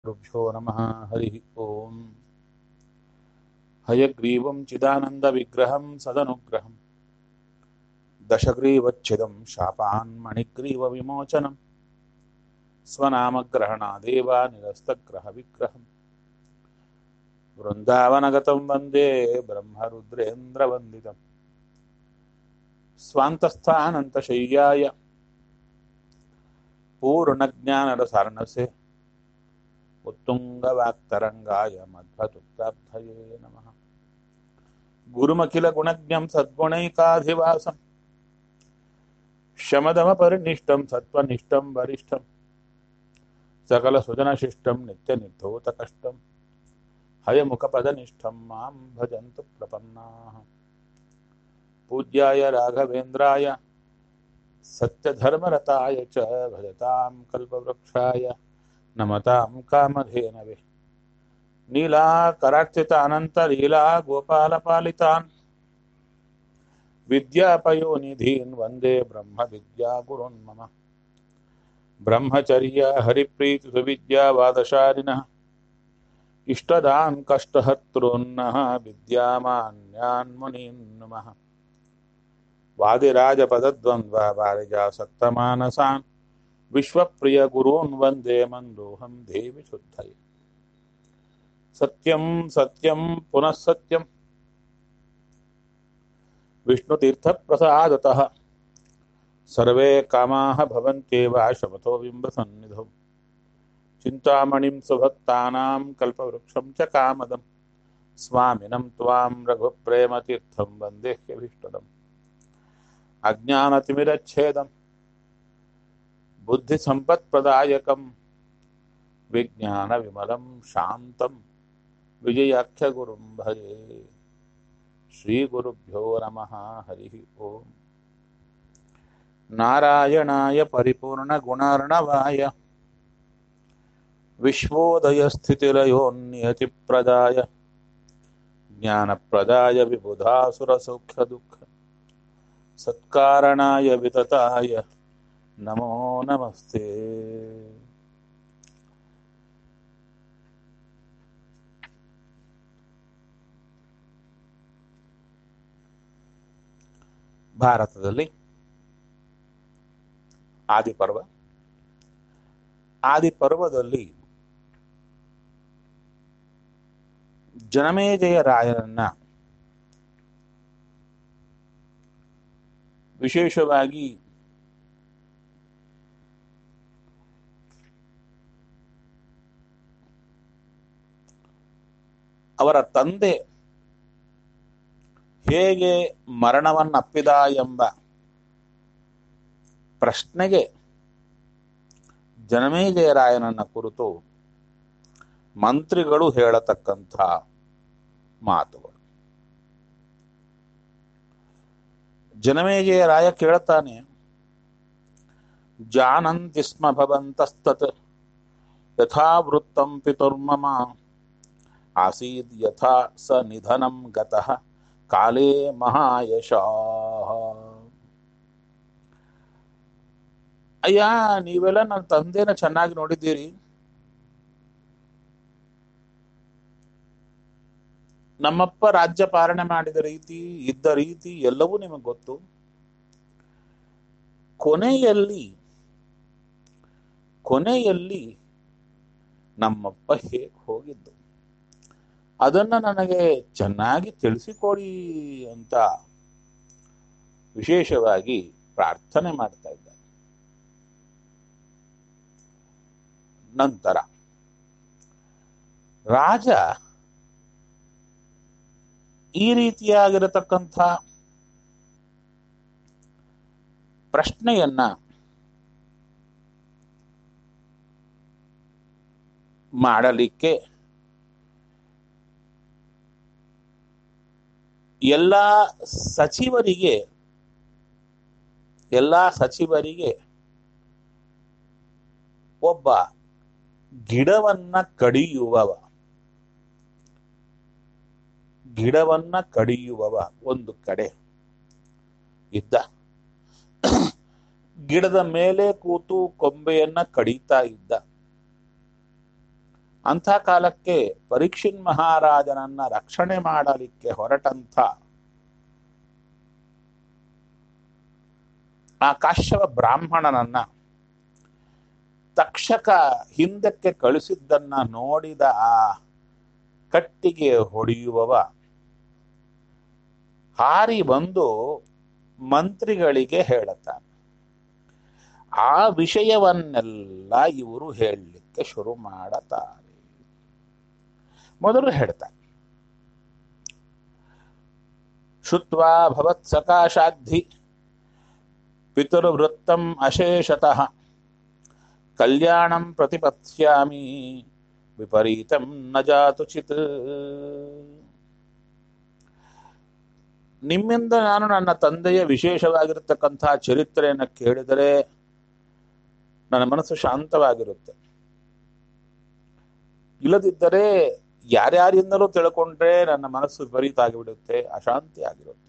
गुरुभ्यो नमः हरिः ओम् हयग्रीवं चिदानन्दविग्रहं सदनुग्रहं दशग्रीवच्छिदं शापान्मणिग्रीवविमोचनं स्वनामग्रहणादेव निरस्तग्रहविग्रहम् वृन्दावनगतं वन्दे ब्रह्मरुद्रेन्द्रवन्दितम् स्वान्तस्थानन्तशय्याय पूर्णज्ञानरसार्णसे उत्तुङ्गवाक्तरङ्गाय मध्वदुक्ताब्धये नमः गुरुमखिलगुणज्ञं सद्गुणैकाधिवासं शमदमपरिनिष्टं सत्त्वनिष्ठं वरिष्ठं सकलसुजनशिष्टं नित्यनिर्धूतकष्टं हयमुखपदनिष्ठं मां भजन्तु प्रपन्नाः पूज्याय राघवेन्द्राय सत्यधर्मरताय च भजतां कल्पवृक्षाय नमतां कामधेनवे नीलाकरार्चितानन्तलीला गोपालपालितान् विद्यापयोनिधीन् वन्दे ब्रह्मविद्यागुरुन् मम ब्रह्मचर्य हरिप्रीतिसुविद्यावादशालिनः इष्टदान् कष्टहर्तॄन्नः विद्यामान्यान् मुनीन् नुमः वादिराजपदद्वन्द्ववारिजासक्तमानसान् विश्वप्रियगुरून् वन्दे मन्दोऽहं देवि शुद्धये सत्यं सत्यं पुनः सत्यं विष्णुतीर्थप्रसादतः सर्वे कामाः भवन्त्येव शपथो बिम्बसन्निधौ चिन्तामणिं सुभक्तानां कल्पवृक्षं च कामदं स्वामिनं त्वां रघुप्रेमतीर्थं वन्देह्यभीष्टदम् अज्ञानतिमिरच्छेदम् बुद्धिसम्पत्प्रदायकं विज्ञानविमलं शान्तं विजयाख्यगुरुं भजे श्रीगुरुभ्यो नमः हरिः ओम् नारायणाय परिपूर्णगुणार्णवाय विश्वोदयस्थितिलयोन्नियतिप्रदाय ज्ञानप्रदाय विबुधासुरसौख्यदुःख सत्कारणाय वितताय नमो नमस्ते ಭಾರತದಲ್ಲಿ ಆದಿಪರ್ವ ಆದಿಪರ್ವದಲ್ಲಿ ಜನಮೇಜಯ ರಾಯರನ್ನ ವಿಶೇಷವಾಗಿ ಅವರ ತಂದೆ ಹೇಗೆ ಮರಣವನ್ನಪ್ಪಿದ ಎಂಬ ಪ್ರಶ್ನೆಗೆ ಜನಮೇಜಯರಾಯನನ್ನ ಕುರಿತು ಮಂತ್ರಿಗಳು ಹೇಳತಕ್ಕಂಥ ಮಾತುಗಳು ಜನಮೇಜಯರಾಯ ಕೇಳ್ತಾನೆ ಜಾನಂತಿ ಸ್ಮ ಭವಂತಸ್ತತ್ ಯಥಾವೃತ್ತಂ ಪಿತುರ್ಮಮ ಆಸೀದ್ ಯಥಾ ಸ ನಿಧನಂ ಗತಃ ಕಾಲೇ ಮಹಾಯಶಾಹ ಅಯ್ಯ ನೀವೆಲ್ಲ ನನ್ನ ತಂದೆನ ಚೆನ್ನಾಗಿ ನೋಡಿದ್ದೀರಿ ನಮ್ಮಪ್ಪ ರಾಜ್ಯ ಪಾಲನೆ ಮಾಡಿದ ರೀತಿ ಇದ್ದ ರೀತಿ ಎಲ್ಲವೂ ನಿಮಗೆ ಗೊತ್ತು ಕೊನೆಯಲ್ಲಿ ಕೊನೆಯಲ್ಲಿ ನಮ್ಮಪ್ಪ ಹೇಗೆ ಹೋಗಿದ್ದು ಅದನ್ನ ನನಗೆ ಚೆನ್ನಾಗಿ ತಿಳಿಸಿಕೊಡಿ ಅಂತ ವಿಶೇಷವಾಗಿ ಪ್ರಾರ್ಥನೆ ಮಾಡ್ತಾ ಇದ್ದಾರೆ ನಂತರ ರಾಜ ಈ ರೀತಿಯಾಗಿರತಕ್ಕಂಥ ಪ್ರಶ್ನೆಯನ್ನ ಮಾಡಲಿಕ್ಕೆ ಎಲ್ಲ ಸಚಿವರಿಗೆ ಎಲ್ಲ ಸಚಿವರಿಗೆ ಒಬ್ಬ ಗಿಡವನ್ನ ಕಡಿಯುವವ ಗಿಡವನ್ನ ಕಡಿಯುವವ ಒಂದು ಕಡೆ ಇದ್ದ ಗಿಡದ ಮೇಲೆ ಕೂತು ಕೊಂಬೆಯನ್ನ ಕಡಿತಾ ಇದ್ದ ಅಂಥ ಕಾಲಕ್ಕೆ ಪರೀಕ್ಷಿನ್ ಮಹಾರಾಜನನ್ನ ರಕ್ಷಣೆ ಮಾಡಲಿಕ್ಕೆ ಹೊರಟಂಥ ಆ ಕಾಶ್ಯಪ ಬ್ರಾಹ್ಮಣನನ್ನ ತಕ್ಷಕ ಹಿಂದಕ್ಕೆ ಕಳಿಸಿದ್ದನ್ನ ನೋಡಿದ ಆ ಕಟ್ಟಿಗೆ ಹೊಡೆಯುವವ ಹಾರಿ ಬಂದು ಮಂತ್ರಿಗಳಿಗೆ ಹೇಳುತ್ತಾನೆ ಆ ವಿಷಯವನ್ನೆಲ್ಲ ಇವರು ಹೇಳಲಿಕ್ಕೆ ಶುರು ಮಾಡತಾರೆ ಮೊದಲು ಹೇಳ್ತಾರೆ ಶುತ್ವಾ ಭವತ್ ಸಕಾಶಾದ್ಧಿ ಪಿತೃವೃತ್ತಂ ಅಶೇಷತಃ ಕಲ್ಯಾಣಂ ಪ್ರತಿಪತ್ಸ್ಯಾಮಿ ವಿಪರೀತಂ ನ ಜಾತು ಚಿತ್ ನಿಮ್ಮಿಂದ ನಾನು ನನ್ನ ತಂದೆಯ ವಿಶೇಷವಾಗಿರತಕ್ಕಂತಹ ಚರಿತ್ರೆಯನ್ನು ಕೇಳಿದರೆ ನನ್ನ ಮನಸ್ಸು ಶಾಂತವಾಗಿರುತ್ತೆ ಇಲ್ಲದಿದ್ದರೆ ಯಾರ್ಯಾರಿಂದಲೂ ತಿಳ್ಕೊಂಡ್ರೆ ನನ್ನ ಮನಸ್ಸು ವಿಪರೀತ ಆಗಿಬಿಡುತ್ತೆ ಅಶಾಂತಿ ಆಗಿರುತ್ತೆ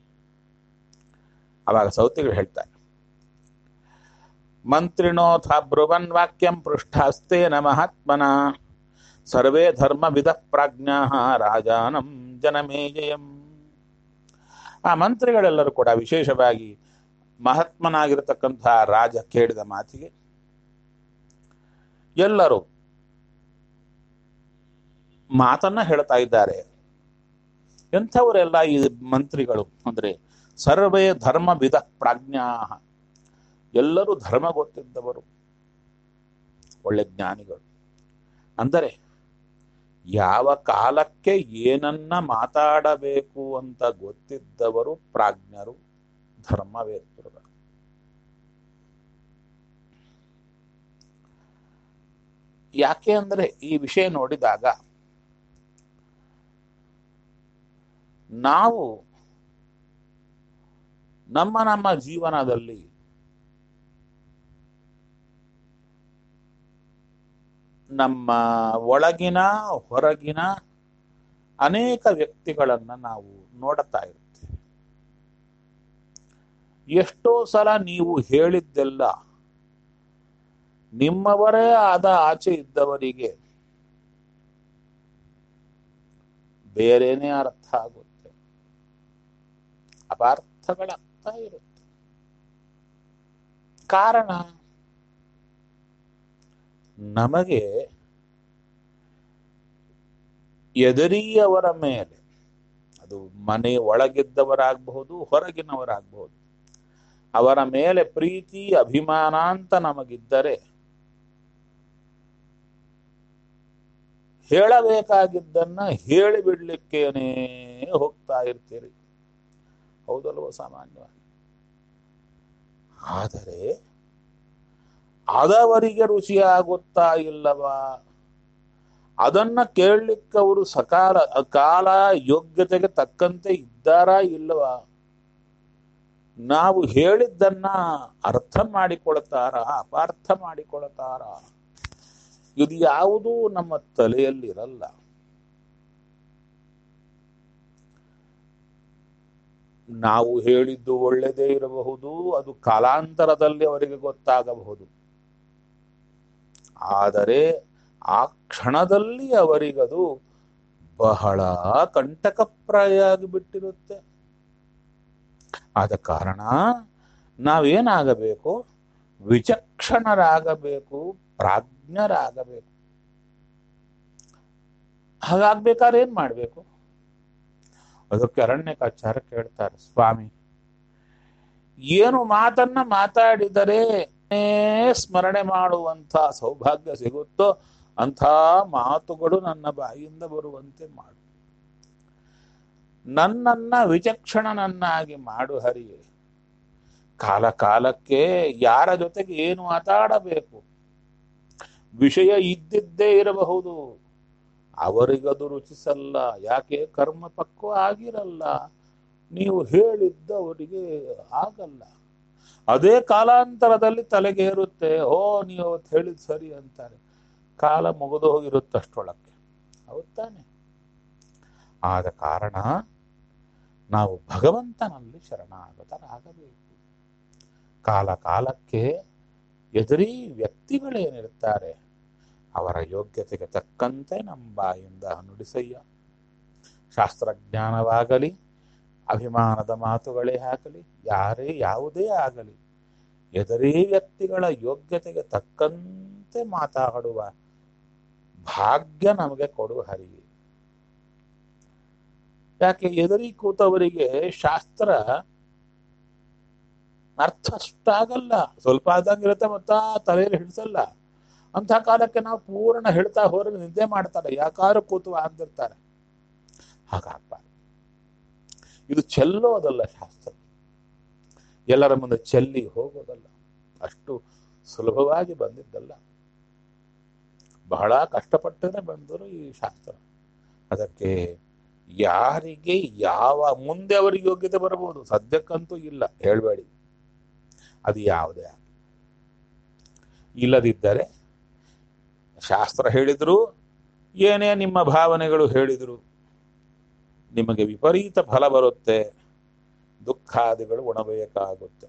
ಅವಾಗ ಸೌತಿಗಳು ಹೇಳ್ತಾರೆ ಮಂತ್ರಿಣೋಥ ಬ್ರುವನ್ ವಾಕ್ಯಂ ಪೃಷ್ಠಾಸ್ತೇನ ಮಹಾತ್ಮನ ಸರ್ವೇ ಧರ್ಮವಿದ ಪ್ರಾಜ್ಞಾ ರಾಜಾನಂ ಜನಮೇಜಯಂ ಆ ಮಂತ್ರಿಗಳೆಲ್ಲರೂ ಕೂಡ ವಿಶೇಷವಾಗಿ ಮಹಾತ್ಮನಾಗಿರತಕ್ಕಂತಹ ರಾಜ ಕೇಳಿದ ಮಾತಿಗೆ ಎಲ್ಲರೂ ಮಾತನ್ನ ಹೇಳ್ತಾ ಇದ್ದಾರೆ ಎಂಥವರೆಲ್ಲ ಈ ಮಂತ್ರಿಗಳು ಅಂದ್ರೆ ಸರ್ವೇ ಧರ್ಮವಿದ ಪ್ರಾಜ್ಞಾ ಎಲ್ಲರೂ ಧರ್ಮ ಗೊತ್ತಿದ್ದವರು ಒಳ್ಳೆ ಜ್ಞಾನಿಗಳು ಅಂದರೆ ಯಾವ ಕಾಲಕ್ಕೆ ಏನನ್ನ ಮಾತಾಡಬೇಕು ಅಂತ ಗೊತ್ತಿದ್ದವರು ಪ್ರಾಜ್ಞರು ಧರ್ಮವೇತ್ತರುಗಳು ಯಾಕೆ ಅಂದ್ರೆ ಈ ವಿಷಯ ನೋಡಿದಾಗ ನಾವು ನಮ್ಮ ನಮ್ಮ ಜೀವನದಲ್ಲಿ ನಮ್ಮ ಒಳಗಿನ ಹೊರಗಿನ ಅನೇಕ ವ್ಯಕ್ತಿಗಳನ್ನ ನಾವು ನೋಡುತ್ತಾ ಇರ್ತೀವಿ ಎಷ್ಟೋ ಸಲ ನೀವು ಹೇಳಿದ್ದೆಲ್ಲ ನಿಮ್ಮವರೇ ಆದ ಆಚೆ ಇದ್ದವರಿಗೆ ಬೇರೆನೇ ಅರ್ಥ ಆಗುತ್ತೆ ಅಪಾರ್ಥಗಳಾಗ್ತಾ ಇರುತ್ತೆ ಕಾರಣ ನಮಗೆ ಎದುರಿಯವರ ಮೇಲೆ ಅದು ಮನೆ ಒಳಗಿದ್ದವರಾಗಬಹುದು ಹೊರಗಿನವರಾಗಬಹುದು ಅವರ ಮೇಲೆ ಪ್ರೀತಿ ಅಭಿಮಾನ ಅಂತ ನಮಗಿದ್ದರೆ ಹೇಳಬೇಕಾಗಿದ್ದನ್ನ ಹೇಳಿಬಿಡ್ಲಿಕ್ಕೇನೆ ಹೋಗ್ತಾ ಇರ್ತೀರಿ ಹೌದಲ್ವ ಸಾಮಾನ್ಯವಾಗಿ ಆದರೆ ಅದವರಿಗೆ ರುಚಿಯಾಗುತ್ತಾ ಇಲ್ಲವಾ ಅದನ್ನ ಕೇಳಲಿಕ್ಕೆ ಅವರು ಸಕಾಲ ಕಾಲ ಯೋಗ್ಯತೆಗೆ ತಕ್ಕಂತೆ ಇದ್ದಾರಾ ಇಲ್ಲವಾ ನಾವು ಹೇಳಿದ್ದನ್ನ ಅರ್ಥ ಮಾಡಿಕೊಳ್ತಾರ ಅಪಾರ್ಥ ಮಾಡಿಕೊಳ್ತಾರ ಇದು ಯಾವುದೂ ನಮ್ಮ ತಲೆಯಲ್ಲಿರಲ್ಲ ನಾವು ಹೇಳಿದ್ದು ಒಳ್ಳೆಯದೇ ಇರಬಹುದು ಅದು ಕಾಲಾಂತರದಲ್ಲಿ ಅವರಿಗೆ ಗೊತ್ತಾಗಬಹುದು ಆದರೆ ಆ ಕ್ಷಣದಲ್ಲಿ ಅವರಿಗದು ಬಹಳ ಕಂಟಕಪ್ರಾಯ ಆಗಿಬಿಟ್ಟಿರುತ್ತೆ ಆದ ಕಾರಣ ನಾವೇನಾಗಬೇಕು ವಿಚಕ್ಷಣರಾಗಬೇಕು ಪ್ರಾಜ್ಞರಾಗಬೇಕು ಹಾಗಾಗ್ಬೇಕಾದ್ರೆ ಏನ್ ಮಾಡ್ಬೇಕು ಅದಕ್ಕೆ ಅರಣ್ಯಕಾಚಾರ ಕೇಳ್ತಾರೆ ಸ್ವಾಮಿ ಏನು ಮಾತನ್ನ ಮಾತಾಡಿದರೆ ಸ್ಮರಣೆ ಮಾಡುವಂತ ಸೌಭಾಗ್ಯ ಸಿಗುತ್ತೋ ಅಂಥ ಮಾತುಗಳು ನನ್ನ ಬಾಯಿಯಿಂದ ಬರುವಂತೆ ಮಾಡು ನನ್ನನ್ನ ವಿಚಕ್ಷಣನನ್ನಾಗಿ ಮಾಡು ಹರಿಯೇ ಕಾಲ ಕಾಲಕ್ಕೆ ಯಾರ ಜೊತೆಗೆ ಏನು ಮಾತಾಡಬೇಕು ವಿಷಯ ಇದ್ದಿದ್ದೇ ಇರಬಹುದು ಅವರಿಗದು ರುಚಿಸಲ್ಲ ಯಾಕೆ ಕರ್ಮ ಪಕ್ವ ಆಗಿರಲ್ಲ ನೀವು ಹೇಳಿದ್ದ ಅವರಿಗೆ ಆಗಲ್ಲ ಅದೇ ಕಾಲಾಂತರದಲ್ಲಿ ತಲೆಗೆ ಏರುತ್ತೆ ಓ ನೀವು ಅವತ್ತು ಹೇಳಿದ್ ಸರಿ ಅಂತಾರೆ ಕಾಲ ಮುಗಿದು ಹೋಗಿರುತ್ತಷ್ಟೊಳಕ್ಕೆ ಹೌದ್ ತಾನೆ ಆದ ಕಾರಣ ನಾವು ಭಗವಂತನಲ್ಲಿ ಶರಣಾಗತರಾಗಬೇಕು ಕಾಲ ಕಾಲಕ್ಕೆ ಎದುರಿ ವ್ಯಕ್ತಿಗಳೇನಿರ್ತಾರೆ ಅವರ ಯೋಗ್ಯತೆಗೆ ತಕ್ಕಂತೆ ನಮ್ಮ ಬಾಯಿಂದ ನುಡಿಸಯ್ಯ ಶಾಸ್ತ್ರಜ್ಞಾನವಾಗಲಿ ಅಭಿಮಾನದ ಮಾತುಗಳೇ ಆಗಲಿ ಯಾರೇ ಯಾವುದೇ ಆಗಲಿ ಎದರೇ ವ್ಯಕ್ತಿಗಳ ಯೋಗ್ಯತೆಗೆ ತಕ್ಕಂತೆ ಮಾತಾಡುವ ಭಾಗ್ಯ ನಮಗೆ ಕೊಡು ಹರಿ ಯಾಕೆ ಎದುರಿ ಕೂತವರಿಗೆ ಶಾಸ್ತ್ರ ಅರ್ಥ ಅಷ್ಟಾಗಲ್ಲ ಸ್ವಲ್ಪ ಆದಂಗಿರುತ್ತೆ ಮತ್ತ ತಲೆಯಲ್ಲಿ ಹಿಡಿಸಲ್ಲ ಅಂತ ಕಾಲಕ್ಕೆ ನಾವು ಪೂರ್ಣ ಹೇಳ್ತಾ ಹೋದ್ರೆ ನಿದ್ದೆ ಮಾಡ್ತಾರೆ ಯಾಕಾದ್ರೂ ಕೂತು ಆಗ್ದಿರ್ತಾರೆ ಹಾಗಾಗ್ಬಾರ್ದು ಇದು ಚೆಲ್ಲೋದಲ್ಲ ಶಾಸ್ತ್ರ ಎಲ್ಲರ ಮುಂದೆ ಚೆಲ್ಲಿ ಹೋಗೋದಲ್ಲ ಅಷ್ಟು ಸುಲಭವಾಗಿ ಬಂದಿದ್ದಲ್ಲ ಬಹಳ ಕಷ್ಟಪಟ್ಟನೆ ಬಂದರು ಈ ಶಾಸ್ತ್ರ ಅದಕ್ಕೆ ಯಾರಿಗೆ ಯಾವ ಮುಂದೆ ಅವರಿಗೆ ಯೋಗ್ಯತೆ ಬರಬಹುದು ಸದ್ಯಕ್ಕಂತೂ ಇಲ್ಲ ಹೇಳಬೇಡಿ ಅದು ಯಾವುದೇ ಆಗಲಿ ಇಲ್ಲದಿದ್ದರೆ ಶಾಸ್ತ್ರ ಹೇಳಿದ್ರು ಏನೇ ನಿಮ್ಮ ಭಾವನೆಗಳು ಹೇಳಿದ್ರು ನಿಮಗೆ ವಿಪರೀತ ಫಲ ಬರುತ್ತೆ ದುಃಖಾದಿಗಳು ಉಣಬೇಕಾಗುತ್ತೆ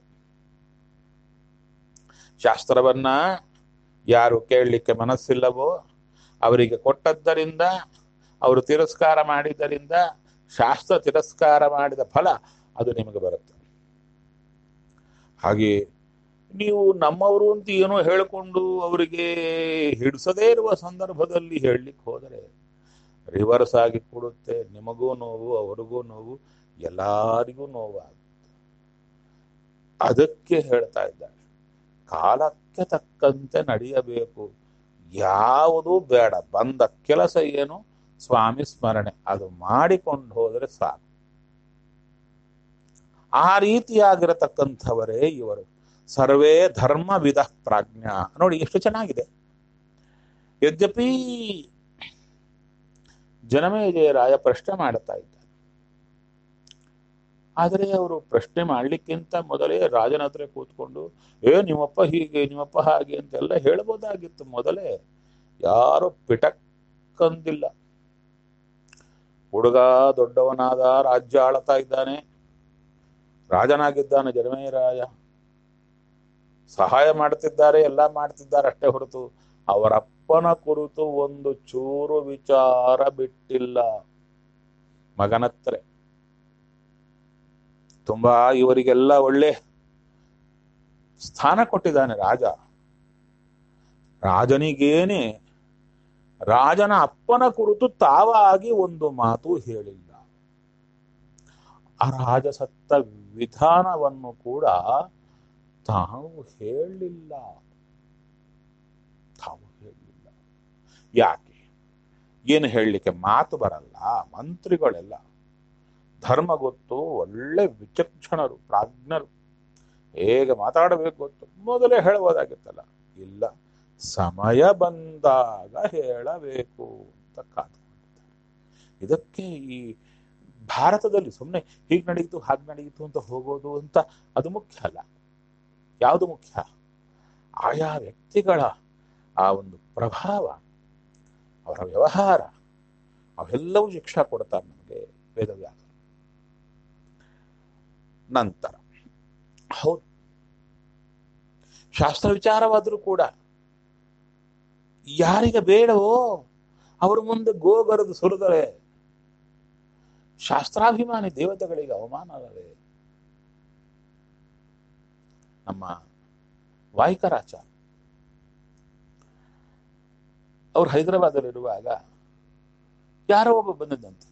ಶಾಸ್ತ್ರವನ್ನ ಯಾರು ಕೇಳಲಿಕ್ಕೆ ಮನಸ್ಸಿಲ್ಲವೋ ಅವರಿಗೆ ಕೊಟ್ಟದ್ದರಿಂದ ಅವರು ತಿರಸ್ಕಾರ ಮಾಡಿದ್ದರಿಂದ ಶಾಸ್ತ್ರ ತಿರಸ್ಕಾರ ಮಾಡಿದ ಫಲ ಅದು ನಿಮಗೆ ಬರುತ್ತೆ ಹಾಗೆ ನೀವು ನಮ್ಮವರು ಅಂತ ಏನೋ ಹೇಳಿಕೊಂಡು ಅವರಿಗೆ ಹಿಡಿಸದೇ ಇರುವ ಸಂದರ್ಭದಲ್ಲಿ ಹೇಳಲಿಕ್ಕೆ ಹೋದರೆ ರಿವರ್ಸ್ ಆಗಿ ಕೊಡುತ್ತೆ ನಿಮಗೂ ನೋವು ಅವರಿಗೂ ನೋವು ಎಲ್ಲರಿಗೂ ನೋವಾಗುತ್ತೆ ಅದಕ್ಕೆ ಹೇಳ್ತಾ ಇದ್ದಾರೆ ಕಾಲಕ್ಕೆ ತಕ್ಕಂತೆ ನಡೆಯಬೇಕು ಯಾವುದು ಬೇಡ ಬಂದ ಕೆಲಸ ಏನು ಸ್ವಾಮಿ ಸ್ಮರಣೆ ಅದು ಮಾಡಿಕೊಂಡು ಹೋದರೆ ಸಾಕು ಆ ರೀತಿಯಾಗಿರತಕ್ಕಂಥವರೇ ಇವರು ಸರ್ವೇ ಧರ್ಮವಿಧ ಪ್ರಾಜ್ಞಾ ನೋಡಿ ಎಷ್ಟು ಚೆನ್ನಾಗಿದೆ ಯದ್ಯಪಿ ಜನಮೇಜಯರಾಯ ಪ್ರಶ್ನೆ ಮಾಡುತ್ತಾ ಇದ್ದಾರೆ ಆದರೆ ಅವರು ಪ್ರಶ್ನೆ ಮಾಡ್ಲಿಕ್ಕಿಂತ ಮೊದಲೇ ರಾಜನ ಹತ್ರ ಕೂತ್ಕೊಂಡು ಏ ನಿಮ್ಮಪ್ಪ ಹೀಗೆ ನಿಮ್ಮಪ್ಪ ಹಾಗೆ ಅಂತೆಲ್ಲ ಹೇಳ್ಬೋದಾಗಿತ್ತು ಮೊದಲೇ ಯಾರು ಪಿಟಕ್ಕಂದಿಲ್ಲ ಹುಡುಗ ದೊಡ್ಡವನಾದ ರಾಜ್ಯ ಆಳ್ತಾ ಇದ್ದಾನೆ ರಾಜನಾಗಿದ್ದಾನೆ ಜನಮೇರಾಯ ಸಹಾಯ ಮಾಡ್ತಿದ್ದಾರೆ ಎಲ್ಲ ಮಾಡ್ತಿದ್ದಾರೆ ಅಷ್ಟೇ ಹೊರತು ಅವರಪ್ಪನ ಕುರಿತು ಒಂದು ಚೂರು ವಿಚಾರ ಬಿಟ್ಟಿಲ್ಲ ಮಗನತ್ರ ತುಂಬಾ ಇವರಿಗೆಲ್ಲ ಒಳ್ಳೆ ಸ್ಥಾನ ಕೊಟ್ಟಿದ್ದಾನೆ ರಾಜ ರಾಜನಿಗೇನೆ ರಾಜನ ಅಪ್ಪನ ಕುರಿತು ತಾವಾಗಿ ಒಂದು ಮಾತು ಹೇಳಿಲ್ಲ ಆ ರಾಜ ಸತ್ತ ವಿಧಾನವನ್ನು ಕೂಡ ತಾವು ಹೇಳಲಿಲ್ಲ ತಾವು ಹೇಳಲಿಲ್ಲ ಯಾಕೆ ಏನು ಹೇಳಲಿಕ್ಕೆ ಮಾತು ಬರಲ್ಲ ಮಂತ್ರಿಗಳೆಲ್ಲ ಧರ್ಮ ಗೊತ್ತು ಒಳ್ಳೆ ವಿಚಕ್ಷಣರು ಪ್ರಾಜ್ಞರು ಹೇಗೆ ಮಾತಾಡಬೇಕು ಗೊತ್ತು ಮೊದಲೇ ಹೇಳಬಹುದಾಗಿತ್ತಲ್ಲ ಇಲ್ಲ ಸಮಯ ಬಂದಾಗ ಹೇಳಬೇಕು ಅಂತ ಕಾದುಕೊಂಡಿದ್ದಾರೆ ಇದಕ್ಕೆ ಈ ಭಾರತದಲ್ಲಿ ಸುಮ್ಮನೆ ಹೀಗೆ ನಡೀತು ಹಾಗೆ ನಡೀತು ಅಂತ ಹೋಗೋದು ಅಂತ ಅದು ಮುಖ್ಯ ಅಲ್ಲ ಯಾವುದು ಮುಖ್ಯ ಆಯಾ ವ್ಯಕ್ತಿಗಳ ಆ ಒಂದು ಪ್ರಭಾವ ಅವರ ವ್ಯವಹಾರ ಅವೆಲ್ಲವೂ ಶಿಕ್ಷಾ ಕೊಡ್ತಾರೆ ನಮಗೆ ವೇದವ್ಯಾಸ ನಂತರ ಹೌದು ಶಾಸ್ತ್ರ ವಿಚಾರವಾದರೂ ಕೂಡ ಯಾರಿಗೆ ಬೇಡವೋ ಅವ್ರ ಮುಂದೆ ಗೋಗರದು ಸುರಿದರೆ ಶಾಸ್ತ್ರಾಭಿಮಾನಿ ದೇವತೆಗಳಿಗೆ ಅವಮಾನವೇ ನಮ್ಮ ವಾಯಿಕರಾಚಾರ ಅವ್ರು ಹೈದರಾಬಾದಲ್ಲಿರುವಾಗ ಯಾರೋ ಒಬ್ಬ ಬಂದಿದ್ದಂತೆ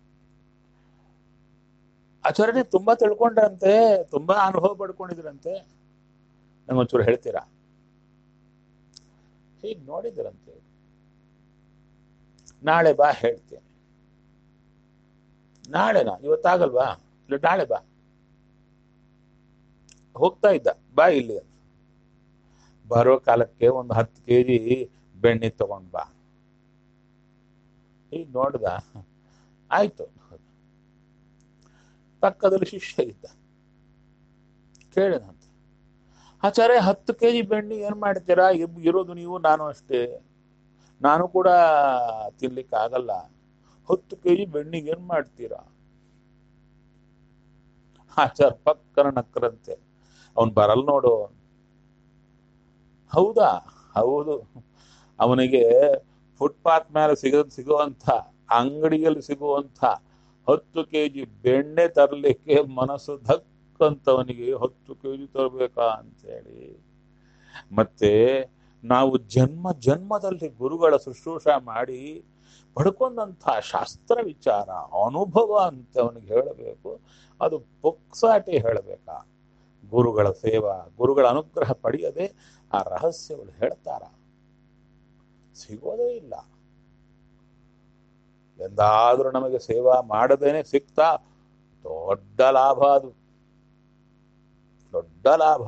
ಆಚಾರ್ಯ ತುಂಬಾ ತಿಳ್ಕೊಂಡ್ರಂತೆ ತುಂಬಾ ಅನುಭವ ಪಡ್ಕೊಂಡಿದ್ರಂತೆ ನಂಗೊಂಚೂರು ಹೇಳ್ತೀರಾ ಹೀಗೆ ನೋಡಿದ್ರಂತೆ ನಾಳೆ ಬಾ ಹೇಳ್ತೇನೆ ನಾಳೆನಾ ಇವತ್ತಾಗಲ್ವಾ ಇಲ್ಲ ನಾಳೆ ಬಾ ಹೋಗ್ತಾ ಇದ್ದ ಬಾ ಇಲ್ಲಿ ಅಂತ. ಬರೋ ಕಾಲಕ್ಕೆ ಒಂದು ಹತ್ತು ಕೆ ಜಿ ಬೆಣ್ಣೆ ತಗೊಂಡ್ ಬಾ ಈಗ ನೋಡ್ದ ಆಯ್ತು ಪಕ್ಕದಲ್ಲಿ ಶಿಷ್ಯ ಇದ್ದ ಕೇಳಿದಂತೆ ಆಚಾರ್ಯ ಹತ್ತು ಕೆ ಜಿ ಬೆಣ್ಣೆ ಏನ್ ಮಾಡ್ತೀರಾ ಇಬ್- ಇರೋದು ನೀವು ನಾನು ಅಷ್ಟೇ ನಾನು ಕೂಡ ತಿನ್ಲಿಕ್ಕೆ ಆಗಲ್ಲ ಹತ್ತು ಕೆ ಜಿ ಬೆಣ್ಣಿಗೆ ಏನ್ ಮಾಡ್ತೀರಾ ಆಚಾರ ಪಕ್ಕನ ನಕ್ಕರಂತೆ ಅವನ್ ಬರಲ್ ನೋಡು ಹೌದಾ ಹೌದು ಅವನಿಗೆ ಫುಟ್ಪಾತ್ ಮೇಲೆ ಸಿಗ ಸಿಗುವಂಥ ಅಂಗಡಿಯಲ್ಲಿ ಸಿಗುವಂಥ ಹತ್ತು ಕೆ ಜಿ ಬೆಣ್ಣೆ ತರಲಿಕ್ಕೆ ಮನಸ್ಸು ಧಕ್ಕಂತವನಿಗೆ ಹತ್ತು ಕೆ ಜಿ ತರಬೇಕಾ ಅಂತೇಳಿ ಮತ್ತೆ ನಾವು ಜನ್ಮ ಜನ್ಮದಲ್ಲಿ ಗುರುಗಳ ಶುಶ್ರೂಷ ಮಾಡಿ ಪಡ್ಕೊಂಡಂಥ ಶಾಸ್ತ್ರ ವಿಚಾರ ಅನುಭವ ಅಂತ ಅವನಿಗೆ ಹೇಳಬೇಕು ಅದು ಪೊಕ್ಸಾಟಿ ಹೇಳಬೇಕಾ ಗುರುಗಳ ಸೇವಾ ಗುರುಗಳ ಅನುಗ್ರಹ ಪಡೆಯದೆ ಆ ರಹಸ್ಯಗಳು ಹೇಳ್ತಾರ ಸಿಗೋದೇ ಇಲ್ಲ ಎಂದಾದ್ರೂ ನಮಗೆ ಸೇವಾ ಮಾಡದೇನೆ ಸಿಕ್ತಾ ದೊಡ್ಡ ಲಾಭ ಅದು ದೊಡ್ಡ ಲಾಭ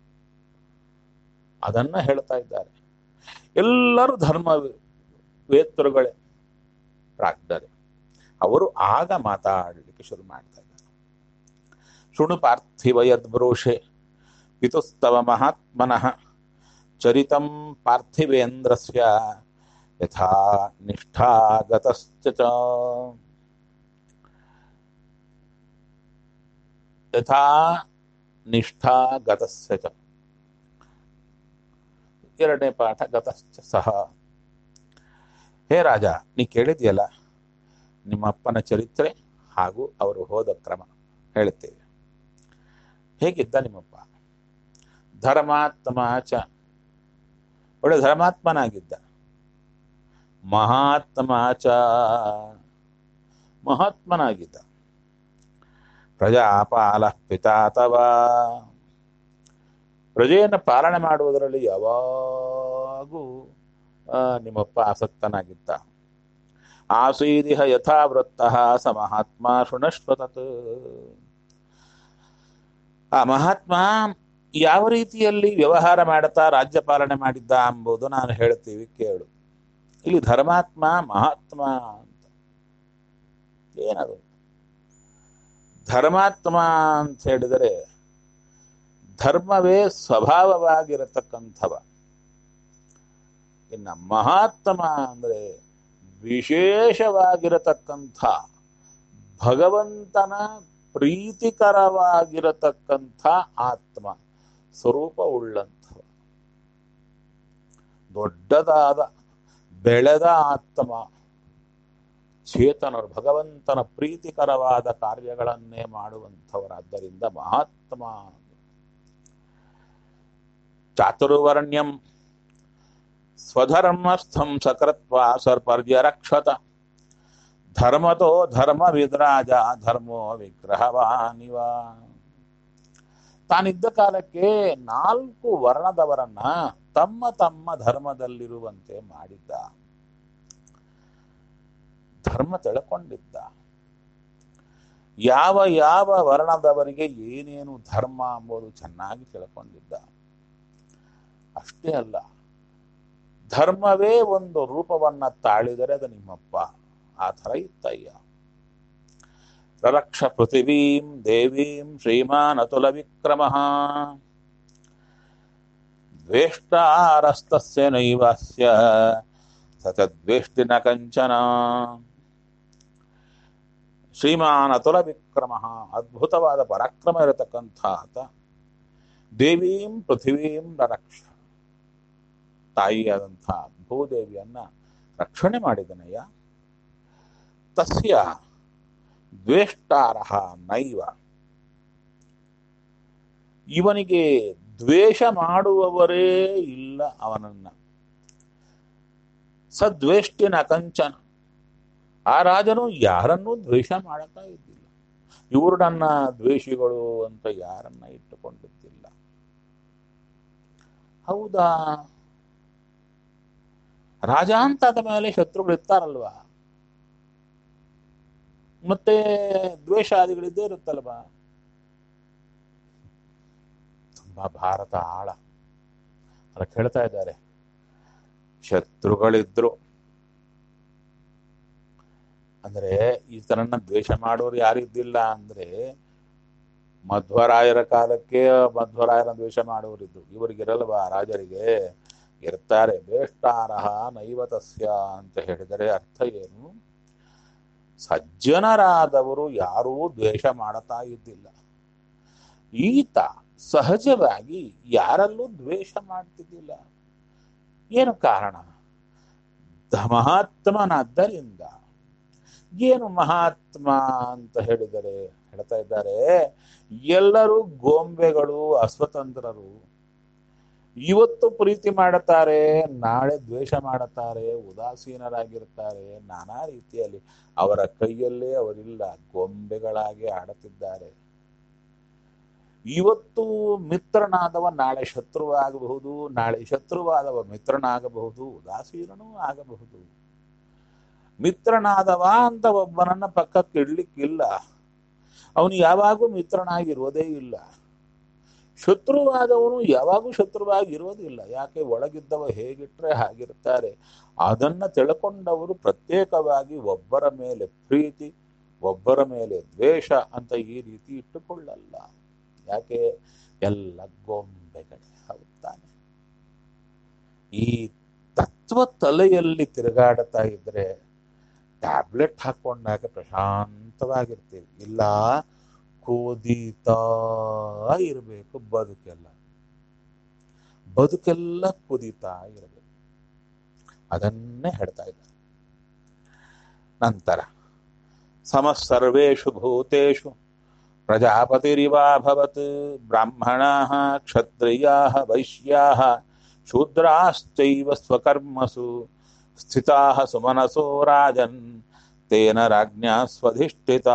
ಅದನ್ನ ಹೇಳ್ತಾ ಇದ್ದಾರೆ ಎಲ್ಲರೂ ಧರ್ಮ ವೇತರುಗಳೇ ಪ್ರಾಜ್ಞರೇ ಅವರು ಆಗ ಮಾತಾಡಲಿಕ್ಕೆ ಶುರು ಮಾಡ್ತಾ ಇದ್ದಾರೆ ಶೃಣು ಪಾರ್ಥಿವ ಯದ್ಬ್ರೋಷೆ ಪಿತುಸ್ತವ ಮಹಾತ್ಮನಃ ಚರಿತಂ ಪಾರ್ಥಿವೇಂದ್ರಸ್ಯ ಯಥಾ ನಿಷ್ಠಾಗತಶ್ಚ ಚ. ಯಥಾ ನಿಷ್ಠಾಗತಸ್ಯ ಚ. ಎರಡನೇ ಪಾಠ ಗತಶ್ಚ ಸಹ ಹೇ ರಾಜ ನೀ ಕೇಳಿದ್ಯಲ್ಲ ನಿಮ್ಮ ಅಪ್ಪನ ಚರಿತ್ರೆ ಹಾಗೂ ಅವರು ಹೋದ ಕ್ರಮ ಹೇಳುತ್ತೇವೆ ಹೇಗಿದ್ದ ನಿಮ್ಮಪ್ಪ ಧರ್ಮಾತ್ಮ ಚ ಒಳ್ಳೆ ಧರ್ಮಾತ್ಮನಾಗಿದ್ದ ಮಹಾತ್ಮ ಚ ಮಹಾತ್ಮನಾಗಿದ್ದ ಪ್ರಜಾಪಾಲ ಪಿತಾತವ ಪ್ರಜೆಯನ್ನು ಪಾಲನೆ ಮಾಡುವುದರಲ್ಲಿ ಯಾವಾಗೂ ಆ, ನಿಮ್ಮಪ್ಪ ಆಸಕ್ತನಾಗಿದ್ದ ಆಸೀದಿಹ ಯಥಾವೃತ್ತ ಸ ಮಹಾತ್ಮ ಶೃಣಶ್ವತತ್ ಆ ಮಹಾತ್ಮ ಯಾವ ರೀತಿಯಲ್ಲಿ ವ್ಯವಹಾರ ಮಾಡುತ್ತಾ ರಾಜ್ಯ ಪಾಲನೆ ಮಾಡಿದ್ದ ಎಂಬುದು ನಾನು ಹೇಳ್ತೀವಿ ಕೇಳು ಇಲ್ಲಿ ಧರ್ಮಾತ್ಮ ಮಹಾತ್ಮ ಅಂತ ಏನದು ಧರ್ಮಾತ್ಮ ಅಂತ ಹೇಳಿದರೆ ಧರ್ಮವೇ ಸ್ವಭಾವವಾಗಿರತಕ್ಕಂಥವ ಇನ್ನ ಮಹಾತ್ಮ ಅಂದ್ರೆ ವಿಶೇಷವಾಗಿರತಕ್ಕಂಥ ಭಗವಂತನ ಪ್ರೀತಿಕರವಾಗಿರತಕ್ಕಂಥ ಆತ್ಮ ಸ್ವರೂಪ ಉಳ್ಳಂಥವ ದೊಡ್ಡದಾದ ಬೆಳೆದ ಆತ್ಮ ಚೇತನರು ಭಗವಂತನ ಪ್ರೀತಿಕರವಾದ ಕಾರ್ಯಗಳನ್ನೇ ಮಾಡುವಂಥವರಾದ್ದರಿಂದ ಮಹಾತ್ಮ ಚಾತುರ್ವರ್ಣ್ಯಂ ಸ್ವಧರ್ಮಸ್ಥಂ ಸಕೃತ್ವ ಸರ್ಪರ್ಯರಕ್ಷತ ಧರ್ಮತೋ ಧರ್ಮ ವಿದ್ರಾಜ ಧರ್ಮೋ ವಿಗ್ರಹವಾನಿವ ತಾನಿದ್ದ ಕಾಲಕ್ಕೆ ನಾಲ್ಕು ವರ್ಣದವರನ್ನ ತಮ್ಮ ತಮ್ಮ ಧರ್ಮದಲ್ಲಿರುವಂತೆ ಮಾಡಿದ್ದ ಧರ್ಮ ತಿಳ್ಕೊಂಡಿದ್ದ ಯಾವ ಯಾವ ವರ್ಣದವರಿಗೆ ಏನೇನು ಧರ್ಮ ಎಂಬುದು ಚೆನ್ನಾಗಿ ತಿಳ್ಕೊಂಡಿದ್ದ ಅಷ್ಟೇ ಅಲ್ಲ ಧರ್ಮವೇ ಒಂದು ರೂಪವನ್ನ ತಾಳಿದರೆ ಅದು ನಿಮ್ಮಪ್ಪ ಆ ಥರ ಇತ್ತಯ್ಯ ರರಕ್ಷ ಪೃಥಿವೀಂ ದೇವೀಂ ಶ್ರೀಮಾನ್ ಅತುಲ ವಿಕ್ರಮ ದ್ವೇಷ್ಟಾರಸ್ತಸ್ಯ ನೈವಾಸ್ಯ ಸತದ್ವೇಷ್ಟಿ ನ ಕಂಚನ ಶ್ರೀಮಾನ್ ಅತುಲ ವಿಕ್ರಮ ಅದ್ಭುತವಾದ ಪರಾಕ್ರಮ ಇರತಕ್ಕಂಥ ಆತ ದೇವೀಂ ಪೃಥಿವೀಂ ರರಕ್ಷ ತಾಯಿಯಾದಂಥ ಭೂದೇವಿಯನ್ನ ರಕ್ಷಣೆ ಮಾಡಿದನಯ್ಯ ತಸ್ಯ ದ್ವೇಷ್ಟಾರಹ ನೈವ ಇವನಿಗೆ ದ್ವೇಷ ಮಾಡುವವರೇ ಇಲ್ಲ ಅವನನ್ನ ಸದ್ವೇಷ್ಟಿನ ಕಂಚನ ಆ ರಾಜನು ಯಾರನ್ನೂ ದ್ವೇಷ ಮಾಡತಾ ಇದ್ದಿಲ್ಲ ಇವರು ನನ್ನ ದ್ವೇಷಿಗಳು ಅಂತ ಯಾರನ್ನ ಇಟ್ಟುಕೊಂಡಿದ್ದಿಲ್ಲ ಹೌದಾ ರಾಜ ಅಂತ ಆದ ಮೇಲೆ ಶತ್ರುಗಳು ಇರ್ತಾರಲ್ವಾ ಮತ್ತೆ ದ್ವೇಷಾದಿಗಳಿದ್ದೇ ಇರುತ್ತಲ್ವಾ ತುಂಬಾ ಭಾರತ ಆಳ ಅದಕ್ಕೆ ಹೇಳ್ತಾ ಇದ್ದಾರೆ ಶತ್ರುಗಳಿದ್ರು ಅಂದ್ರೆ ಈತನನ್ನ ದ್ವೇಷ ಮಾಡೋರು ಯಾರಿದ್ದಿಲ್ಲ ಅಂದ್ರೆ ಮಧ್ವರಾಯರ ಕಾಲಕ್ಕೆ ಮಧ್ವರಾಯರ ದ್ವೇಷ ಮಾಡೋರಿದ್ದು ಇವರಿಗಿರಲ್ವಾ ರಾಜರಿಗೆ ಇರ್ತಾರೆ ಬೇಷ್ಟಾರಹ ನೈವತಸ್ಯ ಅಂತ ಹೇಳಿದರೆ ಅರ್ಥ ಏನು ಸಜ್ಜನರಾದವರು ಯಾರೂ ದ್ವೇಷ ಮಾಡತಾ ಇದ್ದಿಲ್ಲ ಈತ ಸಹಜವಾಗಿ ಯಾರಲ್ಲೂ ದ್ವೇಷ ಮಾಡ್ತಿದ್ದಿಲ್ಲ ಏನು ಕಾರಣ ದ- ಮಹಾತ್ಮನಾದ್ದರಿಂದ ಏನು ಮಹಾತ್ಮ ಅಂತ ಹೇಳಿದರೆ ಹೇಳ್ತಾ ಇದ್ದಾರೆ ಎಲ್ಲರೂ ಗೊಂಬೆಗಳು ಅಸ್ವತಂತ್ರರು ಇವತ್ತು ಪ್ರೀತಿ ಮಾಡುತ್ತಾರೆ ನಾಳೆ ದ್ವೇಷ ಮಾಡುತ್ತಾರೆ ಉದಾಸೀನರಾಗಿರ್ತಾರೆ ನಾನಾ ರೀತಿಯಲ್ಲಿ ಅವರ ಕೈಯಲ್ಲೇ ಅವರಿಲ್ಲ ಗೊಂಬೆಗಳಾಗಿ ಆಡುತ್ತಿದ್ದಾರೆ ಇವತ್ತು ಮಿತ್ರನಾದವ ನಾಳೆ ಶತ್ರುವಾಗಬಹುದು ನಾಳೆ ಶತ್ರುವಾದವ ಮಿತ್ರನಾಗಬಹುದು ಉದಾಸೀನನೂ ಆಗಬಹುದು ಮಿತ್ರನಾದವ ಅಂತ ಒಬ್ಬನನ್ನ ಪಕ್ಕಕ್ಕೆ ಇಡ್ಲಿಕ್ಕಿಲ್ಲ ಅವನು ಯಾವಾಗೂ ಮಿತ್ರನಾಗಿರೋದೇ ಇಲ್ಲ ಶತ್ರುವಾದವನು ಯಾವಾಗೂ ಶತ್ರುವಾಗಿ ಇರೋದಿಲ್ಲ ಯಾಕೆ ಒಳಗಿದ್ದವ ಹೇಗಿಟ್ರೆ ಹಾಗಿರ್ತಾರೆ ಅದನ್ನ ತಿಳ್ಕೊಂಡವರು ಪ್ರತ್ಯೇಕವಾಗಿ ಒಬ್ಬರ ಮೇಲೆ ಪ್ರೀತಿ ಒಬ್ಬರ ಮೇಲೆ ದ್ವೇಷ ಅಂತ ಈ ರೀತಿ ಇಟ್ಟುಕೊಳ್ಳಲ್ಲ ಯಾಕೆ ಎಲ್ಲ ಗೊಂಬೆಗಳೇ ಹೌದ್ ತಾನೆ ಈ ತತ್ವ ತಲೆಯಲ್ಲಿ ತಿರುಗಾಡ್ತಾ ಇದ್ರೆ ಟ್ಯಾಬ್ಲೆಟ್ ಹಾಕೊಂಡಾಗ ಪ್ರಶಾಂತವಾಗಿರ್ತೀವಿ ಇಲ್ಲ ಕುದೀತಾ ಇರಬೇಕು ಬದುಕೆಲ್ಲ ಬದುಕೆಲ್ಲ ಕುದೀತಾ ಇರಬೇಕು ಅದನ್ನೇ ಹೇಳ್ತಾ ಇದ್ದಾರೆ ನಂತರ ಸಮಸರ್ವೇಷು ಭೂತೇಷು ಪ್ರಜಾಪತಿರಿವಾಭವತ್ ಬ್ರಾಹ್ಮಣಾಃ ಕ್ಷತ್ರಿಯಾಃ ವೈಶ್ಯಾಃ ಶೂದ್ರಾಶ್ಚೈವ ಸ್ವಕರ್ಮಸು ಸ್ಥಿತಾಃ ಸುಮನಸೋ ರಾಜನ್ ತೇನ ರಾಜ್ಞಾ ಸ್ವಧಿಷ್ಠಿತಾ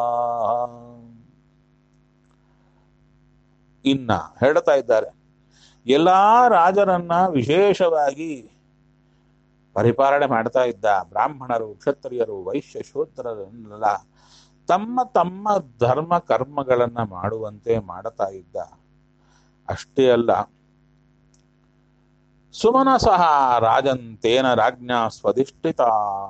ಇನ್ನ ಹೇಳ್ತಾ ಇದ್ದಾರೆ ಎಲ್ಲಾ ರಾಜರನ್ನ ವಿಶೇಷವಾಗಿ ಪರಿಪಾಲನೆ ಮಾಡ್ತಾ ಇದ್ದ ಬ್ರಾಹ್ಮಣರು ಕ್ಷತ್ರಿಯರು ವೈಶ್ಯ ಶೂದ್ರರನ್ನೆಲ್ಲ ತಮ್ಮ ತಮ್ಮ ಧರ್ಮ ಕರ್ಮಗಳನ್ನ ಮಾಡುವಂತೆ ಮಾಡುತ್ತಾ ಇದ್ದ ಅಷ್ಟೇ ಅಲ್ಲ ಸುಮನಸಃ ರಾಜಂತೇನ ರಾಜ್ಞಾ ಸ್ವಧಿಷ್ಠಿತಾ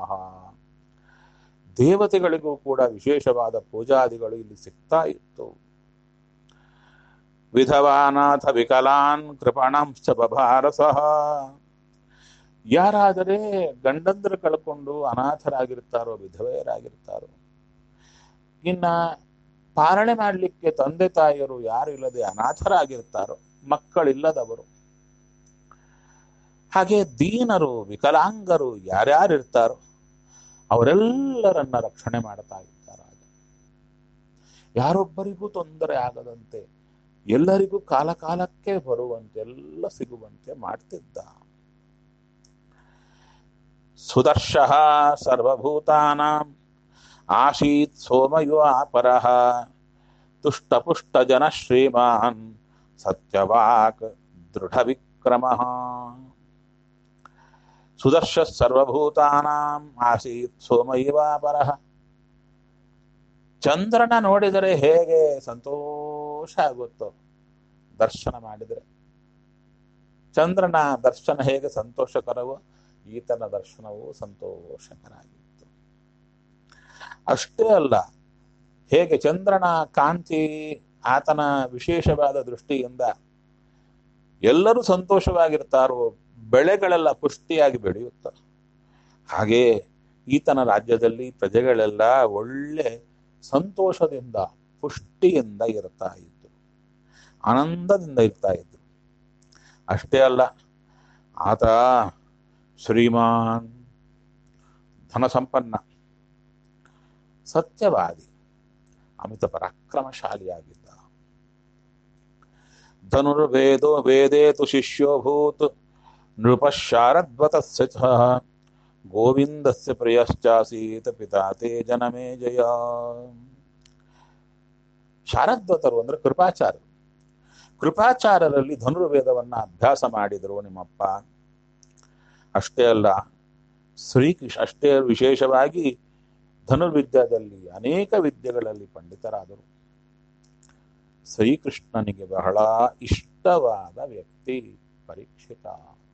ದೇವತೆಗಳಿಗೂ ಕೂಡ ವಿಶೇಷವಾದ ಪೂಜಾದಿಗಳು ಇಲ್ಲಿ ಸಿಗ್ತಾ ಇತ್ತು ವಿಧವಾನಾಥ ವಿಕಲಾನ್ ಕೃಪಣಂಶ್ಚ ಬಭಾರಸಃ ಯಾರಾದರೆ ಗಂಡಂದ್ರ ಕಳ್ಕೊಂಡು ಅನಾಥರಾಗಿರ್ತಾರೋ ವಿಧವೆಯರಾಗಿರ್ತಾರೋ ಇನ್ನ ಪಾಲನೆ ಮಾಡಲಿಕ್ಕೆ ತಂದೆ ತಾಯಿಯರು ಯಾರಿಲ್ಲದೆ ಅನಾಥರಾಗಿರ್ತಾರೋ ಮಕ್ಕಳಿಲ್ಲದವರು ಹಾಗೆ ದೀನರು ವಿಕಲಾಂಗರು ಯಾರ್ಯಾರಿರ್ತಾರೋ ಅವರೆಲ್ಲರನ್ನ ರಕ್ಷಣೆ ಮಾಡ್ತಾ ಇದ್ದಾರೆ ಯಾರೊಬ್ಬರಿಗೂ ತೊಂದರೆ ಆಗದಂತೆ ಎಲ್ಲರಿಗೂ ಕಾಲ ಕಾಲಕ್ಕೆ ಬರುವಂತೆ ಎಲ್ಲ ಸಿಗುವಂತೆ ಮಾಡ್ತಿದ್ದ ಸುದರ್ಶ ಸರ್ವಭೂತಾನಾಂ ಆಶೀತ್ ಸೋಮಯುವ ಪರಃ ತುಷ್ಟಪುಷ್ಟ ಜನ ಶ್ರೀಮಾನ್ ಸತ್ಯವಾಕ್ ದೃಢ ವಿಕ್ರಮ ಸುದರ್ಶ ಸರ್ವಭೂತಾನಾಂ ಆಸೀತ್ ಸೋಮಯುವ ಪರಃ ಚಂದ್ರನ ನೋಡಿದರೆ ಹೇಗೆ ಸಂತೋಷ ಆಗುತ್ತೋ ದರ್ಶನ ಮಾಡಿದರೆ ಚಂದ್ರನ ದರ್ಶನ ಹೇಗೆ ಸಂತೋಷಕರವೋ ಈತನ ದರ್ಶನವು ಸಂತೋಷಕರಾಗಿತ್ತು ಅಷ್ಟೇ ಅಲ್ಲ ಹೇಗೆ ಚಂದ್ರನ ಕಾಂತಿ ಆತನ ವಿಶೇಷವಾದ ದೃಷ್ಟಿಯಿಂದ ಎಲ್ಲರೂ ಸಂತೋಷವಾಗಿರ್ತಾರೋ ಬೆಳೆಗಳೆಲ್ಲ ಪುಷ್ಟಿಯಾಗಿ ಬೆಳೆಯುತ್ತವೆ ಹಾಗೆ ಈತನ ರಾಜ್ಯದಲ್ಲಿ ಪ್ರಜೆಗಳೆಲ್ಲ ಒಳ್ಳೆ ಸಂತೋಷದಿಂದ ಪುಷ್ಟಿಯಿಂದ ಇರ್ತಾ ಇದ್ರು ಆನಂದದಿಂದ ಇರ್ತಾ ಇದ್ರು ಅಷ್ಟೇ ಅಲ್ಲ ಆತ ಶ್ರೀಮಾನ್ ಧನ ಸಂಪನ್ನ ಸತ್ಯವಾದಿ ಅಮಿತ ಪರಾಕ್ರಮಶಾಲಿಯಾಗಿದ್ದ ಧನುರ್ವೇದೋ ವೇದೇತು ಶಿಷ್ಯೋಭೂತ್ ನೃಪಶಾರದ್ವತಸ್ಯ ಚ ಗೋವಿಂದಸ್ಯ ಪ್ರಿಯಶ್ಚಾಸೀತ ಪಿತಾ ತೇ ಜನಮೇ ಜಯ ಶಾರದ್ವತರು ಅಂದ್ರೆ ಕೃಪಾಚಾರ್ಯರು ಕೃಪಾಚಾರ್ಯರಲ್ಲಿ ಧನುರ್ವೇದವನ್ನ ಅಭ್ಯಾಸ ಮಾಡಿದರು ನಿಮ್ಮಪ್ಪ ಅಷ್ಟೇ ಅಲ್ಲ ಶ್ರೀಕೃಷ್ಣ ಅಷ್ಟೇ ವಿಶೇಷವಾಗಿ ಧನುರ್ವಿದ್ಯಾದಲ್ಲಿ ಅನೇಕ ವಿದ್ಯೆಗಳಲ್ಲಿ ಪಂಡಿತರಾದರು ಶ್ರೀಕೃಷ್ಣನಿಗೆ ಬಹಳ ಇಷ್ಟವಾದ ವ್ಯಕ್ತಿ ಪರೀಕ್ಷಿತ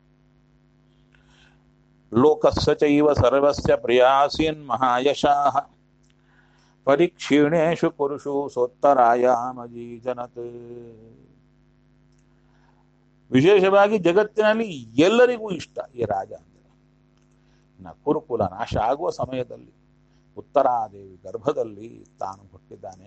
ಲೋಕಸ್ಯ ಚೈವ ಸರ್ವಸ್ಯ ಪ್ರಿಯಾಸೀನ್ ಮಹಾಯಶಾಃ ಪರೀಕ್ಷೀಣೇಶು ಪುರುಷು ಸೋತ್ತರಾಯಾಮಜಿ ಜನತ್ ವಿಶೇಷವಾಗಿ ಜಗತ್ತಿನಲ್ಲಿ ಎಲ್ಲರಿಗೂ ಇಷ್ಟ ಈ ರಾಜ ಅಂದರೆ ಇನ್ನು ಕುರುಕುಲ ನಾಶ ಆಗುವ ಸಮಯದಲ್ಲಿ ಉತ್ತರಾದೇವಿ ಗರ್ಭದಲ್ಲಿ ತಾನು ಹುಟ್ಟಿದ್ದಾನೆ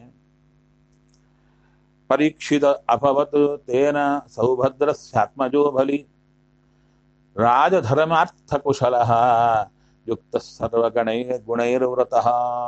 ಪರೀಕ್ಷಿತ ಅಭವತ್ ತೇನ ಸೌಭದ್ರಸ್ಯಾತ್ಮಜೋ ಬಲಿ ರಾಜಧರ್ಮಾರ್ಥ ಕುಶಲ ಯುಕ್ತ ಸರ್ವಗಣೈ ಗುಣೈರ್ವ್ರತಃ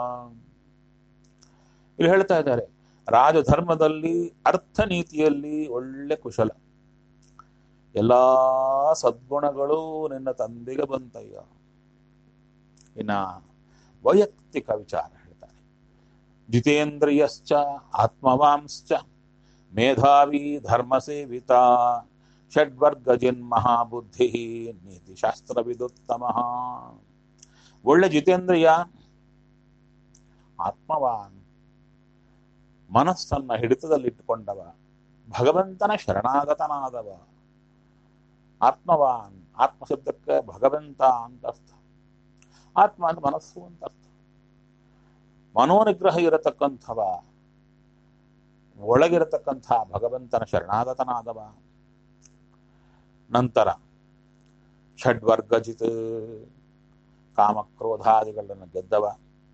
ಇಲ್ಲಿ ಹೇಳ್ತಾ ಇದ್ದಾರೆ ರಾಜಧರ್ಮದಲ್ಲಿ ಅರ್ಥ ನೀತಿಯಲ್ಲಿ ಒಳ್ಳೆ ಕುಶಲ ಎಲ್ಲಾ ಸದ್ಗುಣಗಳು ನಿನ್ನ ತಂದೆಗೆ ಬಂತಯ್ಯ ಇನ್ನ ವೈಯಕ್ತಿಕ ವಿಚಾರ ಹೇಳ್ತಾರೆ ಜಿತೇಂದ್ರಿಯಶ್ಚ ಆತ್ಮವಾಂಶ್ಚ ಮೇಧಾವಿ ಧರ್ಮಸೇವಿತ ಷಡ್ವರ್ಗಜಿನ್ ಮಹಾಬುದ್ಧಿ ನೀತಿಶಾಸ್ತ್ರ ವಿದುತ್ತಮ ಒಳ್ಳೆ ಜಿತೇಂದ್ರಿಯ ಆತ್ಮವಾನ್ ಮನಸ್ಸನ್ನ ಹಿಡಿತದಲ್ಲಿಟ್ಟುಕೊಂಡವ ಭಗವಂತನ ಶರಣಾಗತನಾದವ ಆತ್ಮವಾನ್ ಆತ್ಮಶಬ್ದಕ್ಕೆ ಭಗವಂತ ಅಂತ ಅರ್ಥ ಆತ್ಮ ಅಂತ ಮನಸ್ಸು ಅಂತ ಅರ್ಥ ಮನೋನಿಗ್ರಹ ಇರತಕ್ಕಂಥವ ಒಳಗಿರತಕ್ಕಂಥ ಭಗವಂತನ ಶರಣಾಗತನಾದವ ನಂತರ ಷಡ್ವರ್ಗಜಿತ್ ಕಾಮಕ್ರೋಧಾದಿಗಳನ್ನು ಗೆದ್ದವ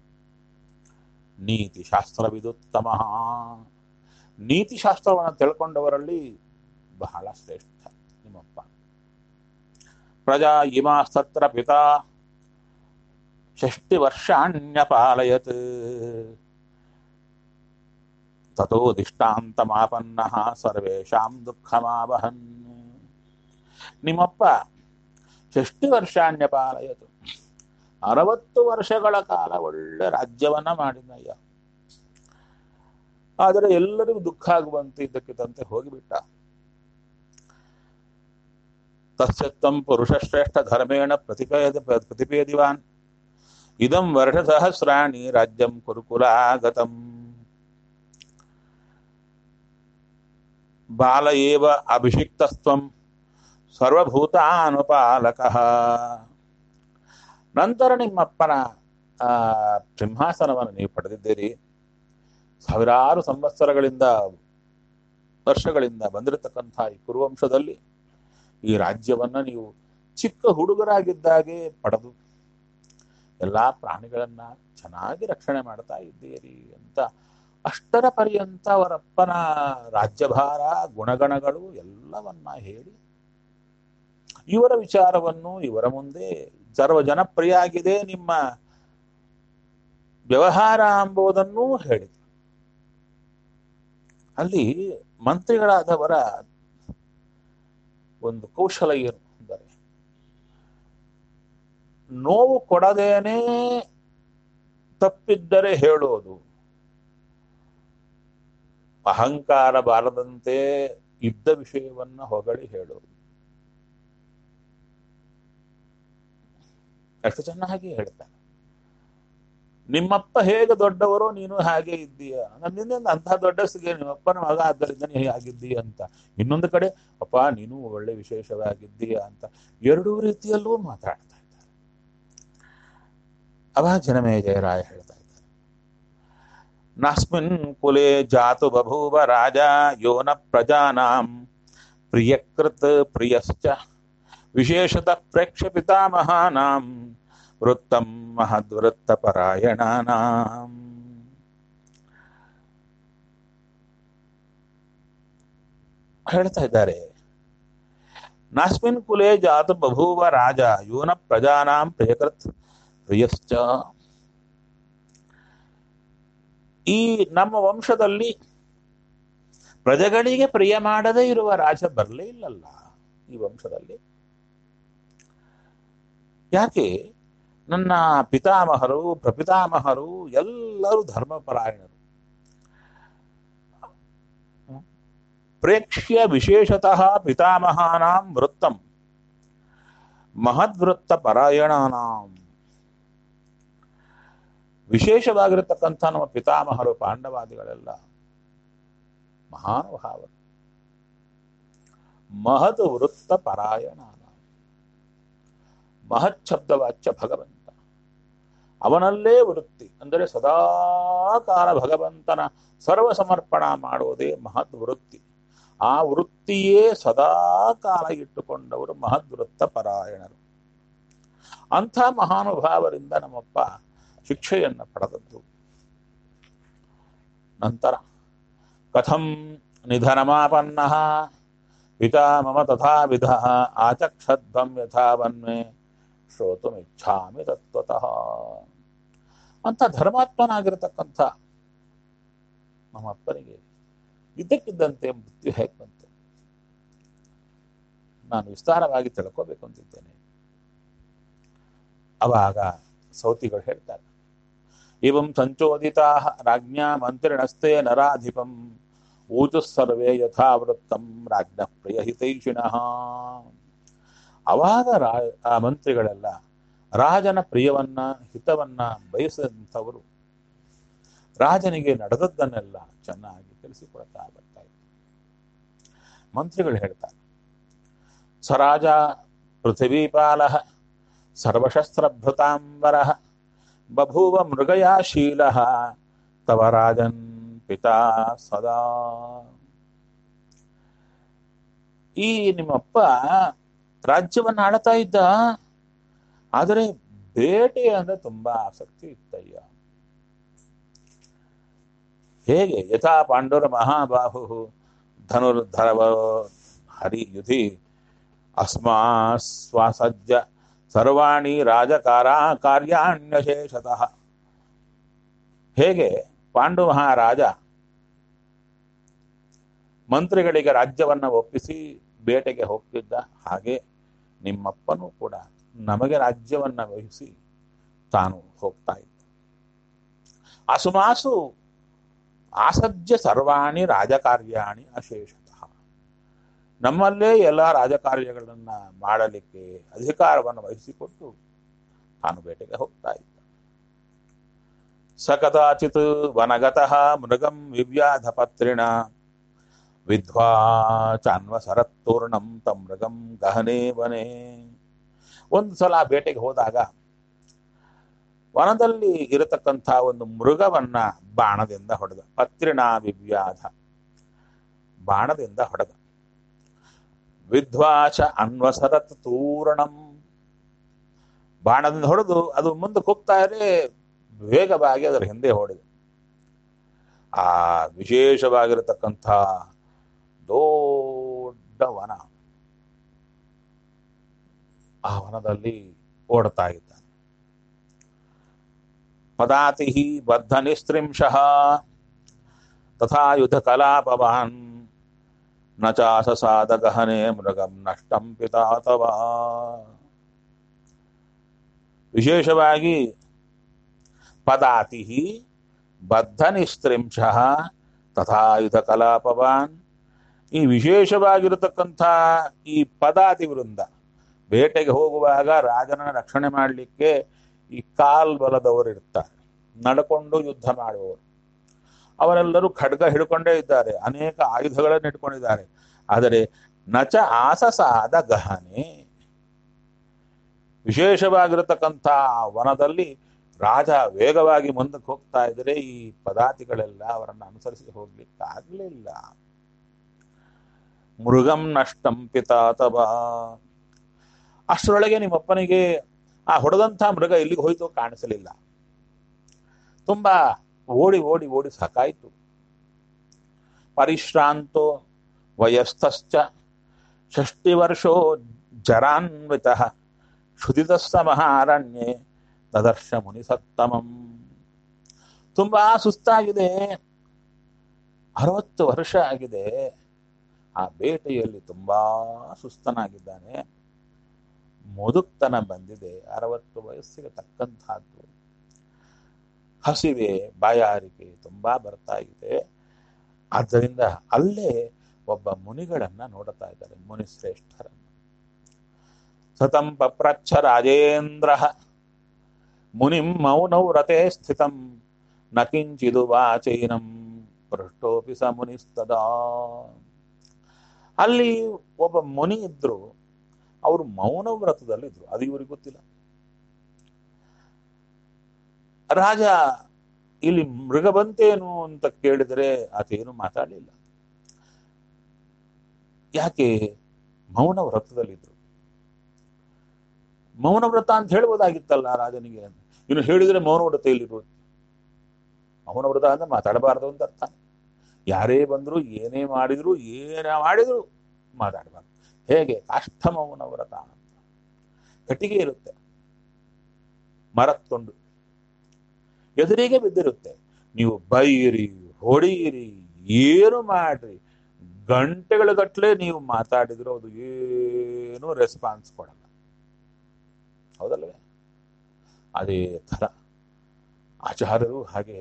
ನೀತಿ ಶಾಸ್ತ್ರವಿದುತ್ತಮ ನೀತಿಶಾಸ್ತ್ರವನ್ನು ತಿಳ್ಕೊಂಡವರಲ್ಲಿ ಬಹಳ ಶ್ರೇಷ್ಠ ನಿಮ್ಮಪ್ಪ ಪ್ರಜಾ ಇಮಾಸ್ತತ್ರ ಪಿತಾ ಷಷ್ಟಿ ವರ್ಷಾಣ್ಯಪಾಲಯತ್ ತಥೋ ದಿಷ್ಟಾಂತಮಾಪನ್ನ ಸರ್ವೇಷಾಂ ದುಃಖಮಾವಹನ್ ನಿಮ್ಮಪ್ಪ ಷಷ್ಟಿ ವರ್ಷಾಣ್ಯಪಾಲಯತು ಅರವತ್ತು ವರ್ಷಗಳ ಕಾಲ ಒಳ್ಳೆ ರಾಜ್ಯವನ್ನ ಮಾಡಿದಯ್ಯ ಆದರೆ ಎಲ್ಲರಿಗೂ ದುಃಖ ಆಗುವಂತೆ ಇದ್ದಕ್ಕಿದ್ದಂತೆ ಹೋಗಿಬಿಟ್ಟ ತಸ್ಯತ್ವಂ ಪುರುಷಶ್ರೇಷ್ಠ ಧರ್ಮೇಣ ಪ್ರತಿಪೇದ ಪ್ರತಿಪೇದಿವಾನ್ ಇದಂ ವರ್ಷ ಸಹಸ್ರಾಣಿ ರಾಜ್ಯಂ ಕುರುಕುಲಾಗತಂ ಬಾಲ ಏವ ಅಭಿಷಿಕ್ತಸ್ತ್ವಂ ಸರ್ವಭೂತಾನುಪಾಲಕ ನಂತರ ನಿಮ್ಮಪ್ಪನ ಆ ಸಿಂಹಾಸನವನ್ನು ನೀವು ಪಡೆದಿದ್ದೀರಿ ಸಾವಿರಾರು ಸಂವತ್ಸರಗಳಿಂದ ವರ್ಷಗಳಿಂದ ಬಂದಿರತಕ್ಕಂಥ ಈ ಕುರುವಂಶದಲ್ಲಿ ಈ ರಾಜ್ಯವನ್ನ ನೀವು ಚಿಕ್ಕ ಹುಡುಗರಾಗಿದ್ದಾಗೆ ಪಡೆದು ಎಲ್ಲಾ ಪ್ರಾಣಿಗಳನ್ನ ಚೆನ್ನಾಗಿ ರಕ್ಷಣೆ ಮಾಡ್ತಾ ಇದ್ದೀರಿ ಅಂತ ಅಷ್ಟರ ಪರ್ಯಂತ ಅವರಪ್ಪನ ರಾಜ್ಯಭಾರ ಗುಣಗಣಗಳು ಎಲ್ಲವನ್ನ ಹೇಳಿ ಇವರ ವಿಚಾರವನ್ನು ಇವರ ಮುಂದೆ ಸರ್ವ ಜನಪ್ರಿಯ ಆಗಿದೆ ನಿಮ್ಮ ವ್ಯವಹಾರ ಎಂಬುದನ್ನೂ ಹೇಳಿದರು ಅಲ್ಲಿ ಮಂತ್ರಿಗಳಾದವರ ಒಂದು ಕೌಶಲ ಏನು ಅಂದರೆ ನೋವು ಕೊಡದೇನೆ ತಪ್ಪಿದ್ದರೆ ಹೇಳೋದು ಅಹಂಕಾರ ಬಾರದಂತೆ ಇದ್ದ ವಿಷಯವನ್ನ ಹೊಗಳಿ ಹೇಳೋದು ಎಷ್ಟು ಚೆನ್ನಾಗಿ ಹೇಳ್ತಾನೆ ನಿಮ್ಮಪ್ಪ ಹೇಗೆ ದೊಡ್ಡವರು ನೀನು ಹಾಗೆ ಇದ್ದೀಯ ನನ್ನಿಂದ ಅಂತಹ ದೊಡ್ಡಸ್ಗೆ ನಿಮ್ಮಪ್ಪನ ಮಗ ಆದ್ದರಿಂದ ನೀ ಆಗಿದ್ದೀಯ ಅಂತ ಇನ್ನೊಂದು ಕಡೆ ಅಪ್ಪ ನೀನು ಒಳ್ಳೆ ವಿಶೇಷವಾಗಿದ್ದೀಯ ಅಂತ ಎರಡೂ ರೀತಿಯಲ್ಲೂ ಮಾತಾಡ್ತಾ ಇದ್ದಾರೆ ಅವಾಗ ಜನಮೇ ಜಯರಾಯ ಹೇಳ್ತಾ ಇದ್ದಾರೆ ನಾಸ್ಮಿನ್ ಕುಲೆ ಜಾತು ಬಭೂವ ರಾಜ ಯೋನ ಪ್ರಜಾನಾಂ ಪ್ರಿಯಕೃತ್ ಪ್ರಿಯಶ್ಚ ವಿಶೇಷತಃ ಪ್ರೇಕ್ಷ ಪಿತಾಮಹಾನಾಂ ವೃತ್ತಂ ಮಹದ್ವೃತ್ತಪರಾಯಣಾನಾಂ ಹೇಳ್ತಾ ಇದ್ದಾರೆ ನಾಸ್ಮಿನ್ ಕುಲೆ ಜಾತ ಬಭೂವ ರಾಜ ಯೂನ ಪ್ರಜಾನಾಂ ಪ್ರಿಯಕೃತ್ ಪ್ರಿಯಶ್ಚ ಈ ನಮ್ಮ ವಂಶದಲ್ಲಿ ಪ್ರಜೆಗಳಿಗೆ ಪ್ರಿಯ ಮಾಡದೇ ಇರುವ ರಾಜ ಬರಲೇ ಇಲ್ಲಲ್ಲ ಈ ವಂಶದಲ್ಲಿ ಯಾಕೆ ನನ್ನ ಪಿತಾಮಹರು ಪ್ರಪಿತಾಮಹರು ಎಲ್ಲರೂ ಧರ್ಮಪರಾಯಣರು ಪ್ರೇಕ್ಷ್ಯ ವಿಶೇಷತಃ ಪಿತಾಮಹಾನಾಂ ವೃತ್ತಂ ಮಹದ್ವೃತ್ತ ಪರಾಯಣಾನಾಂ ವಿಶೇಷವಾಗಿರತಕ್ಕಂಥ ನಮ್ಮ ಪಿತಾಮಹರು ಪಾಂಡವಾದಿಗಳೆಲ್ಲ ಮಹಾನುಭಾವರು ಮಹದ್ ವೃತ್ತ ಪರಾಯಣಾನ ಮಹತ್ ಶಬ್ದವಾಚ್ಯ ಭಗವಂತ ಅವನಲ್ಲೇ ವೃತ್ತಿ ಅಂದರೆ ಸದಾಕಾಲ ಭಗವಂತನ ಸರ್ವ ಸಮರ್ಪಣ ಮಾಡುವುದೇ ಮಹದ್ ವೃತ್ತಿ ಆ ವೃತ್ತಿಯೇ ಸದಾಕಾಲ ಇಟ್ಟುಕೊಂಡವರು ಮಹದ್ವೃತ್ತ ಪರಾಯಣರು ಅಂಥ ಮಹಾನುಭಾವರಿಂದ ನಮ್ಮಪ್ಪ ಶಿಕ್ಷೆಯನ್ನು ಪಡೆದದ್ದು ನಂತರ ಕಥಂ ನಿಧನಮಾಪನ್ನ ಪಿತಾ ಮಮ ತಥಾ ವಿಧ ಆಚಕ್ಷದ್ಭಂ ಯಥಾ ವನ್ಮೆ ಶ್ರೋತುಮಿಚ್ಛಾಮಿ ತತ್ವತಃ ಅಂತ ಧರ್ಮಾತ್ಮನಾಗಿರತಕ್ಕಂಥ ನಮ್ಮ ಅಪ್ಪನಿಗೆ ಇದ್ದಕ್ಕಿದ್ದಂತೆ ಮೃತ್ಯು ಹೇಗೆ ಬಂತು ನಾನು ವಿಸ್ತಾರವಾಗಿ ತಿಳ್ಕೋಬೇಕು ಅಂತಿದ್ದೇನೆ ಅವಾಗ ಸೌತಿಗಳು ಹೇಳ್ತಾರೆ ಇವಂ ಸಂಚೋದಿತಾ ರಾಜ್ಞಾ ಮಂತ್ರಿಣಸ್ತೆ ನರಾಧಿಪಂ ಊಚು ಸರ್ವೇ ಯಥಾವೃತ್ತಂ ರಾಜ್ಞ ಪ್ರಿಯಹಿತೈಷಿಣಃ ಅವಾಗ ರಾ ಆ ಮಂತ್ರಿಗಳೆಲ್ಲ ರಾಜನ ಪ್ರಿಯವನ್ನ ಹಿತವನ್ನ ಬಯಸಿದಂಥವರು ರಾಜನಿಗೆ ನಡೆದದ್ದನ್ನೆಲ್ಲ ಚೆನ್ನಾಗಿ ತಿಳಿಸಿಕೊಡ್ತಾ ಬರ್ತಾ ಇದ್ರು ಮಂತ್ರಿಗಳು ಹೇಳ್ತಾರೆ ಸರಾಜ ಪೃಥಿವೀಪಾಲ ಸರ್ವಶಸ್ತ್ರಭೃತಾಂಬರ ಬಭೂವ ಮೃಗಯಾಶೀಲ ತವ ರಾಜನ್ ಪಿತಾ ಸದಾ ಈ ನಿಮ್ಮಪ್ಪ ರಾಜ್ಯವನ್ನ ಆಳ್ತಾ ಇದ್ದ ಆದರೆ ಬೇಟೆ ಅಂದ್ರೆ ತುಂಬಾ ಆಸಕ್ತಿ ಇತ್ತಯ್ಯ ಹೇಗೆ ಯಥಾ ಪಾಂಡುರ ಮಹಾಬಾಹು ಧನುರ್ಧರವ ಹರಿಯುಧಿ ಅಸ್ಮಾಸ್ವಾಸಜ್ಜ ಸರ್ವಾಣಿ ರಾಜಕಾರ ಕಾರ್ಯಾಣ್ಯಶೇಷತಃ ಹೇಗೆ ಪಾಂಡು ಮಹಾರಾಜ ಮಂತ್ರಿಗಳಿಗೆ ರಾಜ್ಯವನ್ನ ಒಪ್ಪಿಸಿ ಬೇಟೆಗೆ ಹೋಗ್ತಿದ್ದ ಹಾಗೆ ನಿಮ್ಮಪ್ಪನೂ ಕೂಡ ನಮಗೆ ರಾಜ್ಯವನ್ನ ವಹಿಸಿ ತಾನು ಹೋಗ್ತಾ ಇದ್ದ ಅಸುಮಾಸು ಆಸಜ್ಯ ಸರ್ವಾಣಿ ರಾಜಕಾರ್ಯಾಣಿ ಅಶೇಷತಃ ನಮ್ಮಲ್ಲೇ ಎಲ್ಲ ರಾಜಕಾರ್ಯಗಳನ್ನ ಮಾಡಲಿಕ್ಕೆ ಅಧಿಕಾರವನ್ನು ವಹಿಸಿಕೊಟ್ಟು ತಾನು ಬೇಟೆಗೆ ಹೋಗ್ತಾ ಇದ್ದ ಸ ಕದಾಚಿತ್ ವನಗತಃ ಮೃಗಂ ವಿವ್ಯಾಧ ಪತ್ರಿಣ ವಿದ್ವಾ ಚಾನ್ವ ಸರತ್ತೂರ್ಣಂ ತಂ ಮೃಗಂ ಗಹನೆ ವನೆ ಒಂದು ಸಲ ಬೇಟೆಗೆ ಹೋದಾಗ ವನದಲ್ಲಿ ಇರತಕ್ಕಂಥ ಒಂದು ಮೃಗವನ್ನ ಬಾಣದಿಂದ ಹೊಡೆದ ಪತ್ರಿಣ ವಿವ್ಯಾಧ ಬಾಣದಿಂದ ಹೊಡೆದ ವಿದ್ವಾಚ ಅನ್ವಸರತ್ ತೂರಣಂ ಬಾಣದಿಂದ ಹೊಡೆದು ಅದು ಮುಂದಕ್ಕೆ ಹೋಗ್ತಾ ಇದ್ರೆ ವೇಗವಾಗಿ ಅದರ ಹಿಂದೆ ಹೊಡೆದು ಆ ವಿಶೇಷವಾಗಿರತಕ್ಕಂಥ ದೊಡ್ಡ ವನ ಆ ವನದಲ್ಲಿ ಓಡ್ತಾ ಇದ್ದಾನೆ ಪದಾತಿ ಬದ್ಧ ನಿಸ್ತ್ರಿಂಶಃ ತಥಾ ಯುಧ ಕಲಾಪವಾನ್ ನ ಚಾಸಸಾದ ಗಹನೆ ಮೃಗಂ ನಷ್ಟಂ ಪಿತಾ ತವ ವಿಶೇಷವಾಗಿ ಪದಾತಿ ಬದ್ಧ ನಿಸ್ತ್ರಿಂಶಃ ತಥಾ ಯುಧ ಕಲಾಪವಾನ್ ಈ ವಿಶೇಷವಾಗಿರತಕ್ಕಂಥ ಈ ಪದಾತಿ ವೃಂದ ಬೇಟೆಗೆ ಹೋಗುವಾಗ ರಾಜನ ರಕ್ಷಣೆ ಮಾಡಲಿಕ್ಕೆ ಈ ಕಾಲ್ ಬಲದವರು ಇರ್ತಾರೆ ನಡ್ಕೊಂಡು ಯುದ್ಧ ಮಾಡುವವರು ಅವರೆಲ್ಲರೂ ಖಡ್ಗ ಹಿಡ್ಕೊಂಡೇ ಇದ್ದಾರೆ ಅನೇಕ ಆಯುಧಗಳನ್ನು ಇಟ್ಕೊಂಡಿದ್ದಾರೆ ಆದರೆ ನಚ ಆಸಸಾದ ಗಹನೆ ವಿಶೇಷವಾಗಿರತಕ್ಕಂಥ ವನದಲ್ಲಿ ರಾಜ ವೇಗವಾಗಿ ಮುಂದಕ್ಕೆ ಹೋಗ್ತಾ ಇದ್ರೆ ಈ ಪದಾತಿಗಳೆಲ್ಲ ಅವರನ್ನು ಅನುಸರಿಸಿ ಹೋಗ್ಲಿಕ್ಕೆ ಆಗ್ಲಿಲ್ಲ ಮೃಗಂ ನಷ್ಟಂ ಪಿತಾ ತವಾ ಅಷ್ಟರೊಳಗೆ ನಿಮ್ಮಪ್ಪನಿಗೆ ಆ ಹೊಡೆದಂಥ ಮೃಗ ಎಲ್ಲಿಗೆ ಹೋಯ್ತು ಕಾಣಿಸಲಿಲ್ಲ ತುಂಬಾ ಓಡಿ ಓಡಿ ಓಡಿ ಸಾಕಾಯ್ತು ಪರಿಶ್ರಾಂತೋ ವಯಸ್ಥಶ್ಚ ಷಷ್ಟಿ ವರ್ಷೋ ಜರಾನ್ವಿತ ಕ್ಷುದಿತಸ್ಸ ಮಹಾರಣ್ಯೆ ತದರ್ಶ ಮುನಿಸತ್ತಮಂ ತುಂಬಾ ಸುಸ್ತಾಗಿದೆ ಅರವತ್ತು ವರ್ಷ ಆಗಿದೆ ಆ ಬೇಟೆಯಲ್ಲಿ ತುಂಬಾ ಸುಸ್ತನಾಗಿದ್ದಾನೆ ಮುದುಕ್ತನ ಬಂದಿದೆ ಅರವತ್ತು ವಯಸ್ಸಿಗೆ ತಕ್ಕಂತಹದ್ದು ಹಸಿವೆ ಬಾಯಾರಿಕೆ ತುಂಬಾ ಬರ್ತಾ ಇದೆ ಆದ್ದರಿಂದ ಅಲ್ಲೇ ಒಬ್ಬ ಮುನಿಗಳನ್ನ ನೋಡ್ತಾ ಇದ್ದಾರೆ ಮುನಿಶ್ರೇಷ್ಠರನ್ನು ಸತಂ ಪಪ್ರಚ್ಛ ರಾಜೇಂದ್ರ ಮುನಿಂ ಮೌನೌ ರತೆ ಸ್ಥಿತಂ ನ ಕಿಂಚಿದು ವಾಚೈನಂ ಪೃಷ್ಟೋಪಿ ಸ ಮುನಿಸ್ತದಾ ಅಲ್ಲಿ ಒಬ್ಬ ಮುನಿ ಇದ್ರು ಅವರು ಮೌನ ವ್ರತದಲ್ಲಿದ್ರು ಅದು ಇವರಿಗೆ ಗೊತ್ತಿಲ್ಲ ರಾಜ ಇಲ್ಲಿ ಮೃಗ ಬಂತೇನು ಅಂತ ಕೇಳಿದರೆ ಆತೇನು ಮಾತಾಡಲಿಲ್ಲ ಯಾಕೆ ಮೌನ ವ್ರತದಲ್ಲಿದ್ರು ಮೌನ ವ್ರತ ಅಂತ ಹೇಳ್ಬೋದಾಗಿತ್ತಲ್ಲ ರಾಜನಿಗೆ ಇನ್ನು ಹೇಳಿದ್ರೆ ಮೌನ ವ್ರತ ಇಲ್ಲಿರೋದು ಮೌನ ವ್ರತ ಅಂದ್ರೆ ಮಾತಾಡಬಾರದು ಅಂತ ಅರ್ಥ ಯಾರೇ ಬಂದ್ರು ಏನೇ ಮಾಡಿದ್ರು ಏನೇ ಮಾಡಿದ್ರು ಮಾತಾಡಬಾರ್ದು ಹೇಗೆ ಕಾಷ್ಠ ಮೌನ ವ್ರತ ಅಂತ ಕಟ್ಟಿಗೆ ಇರುತ್ತೆ ಮರದ ತುಂಡು ಎದುರಿಗೆ ಬಿದ್ದಿರುತ್ತೆ ನೀವು ಬೈಯಿರಿ ಹೊಡೆಯಿರಿ ಏನು ಮಾಡ್ರಿ ಗಂಟೆಗಳ ಗಟ್ಟಲೆ ನೀವು ಮಾತಾಡಿದ್ರು ಅದು ಏನು ರೆಸ್ಪಾನ್ಸ್ ಕೊಡಲ್ಲ ಹೌದಲ್ವೇ ಅದೇ ಥರ ಆಚಾರ್ಯರು ಹಾಗೆ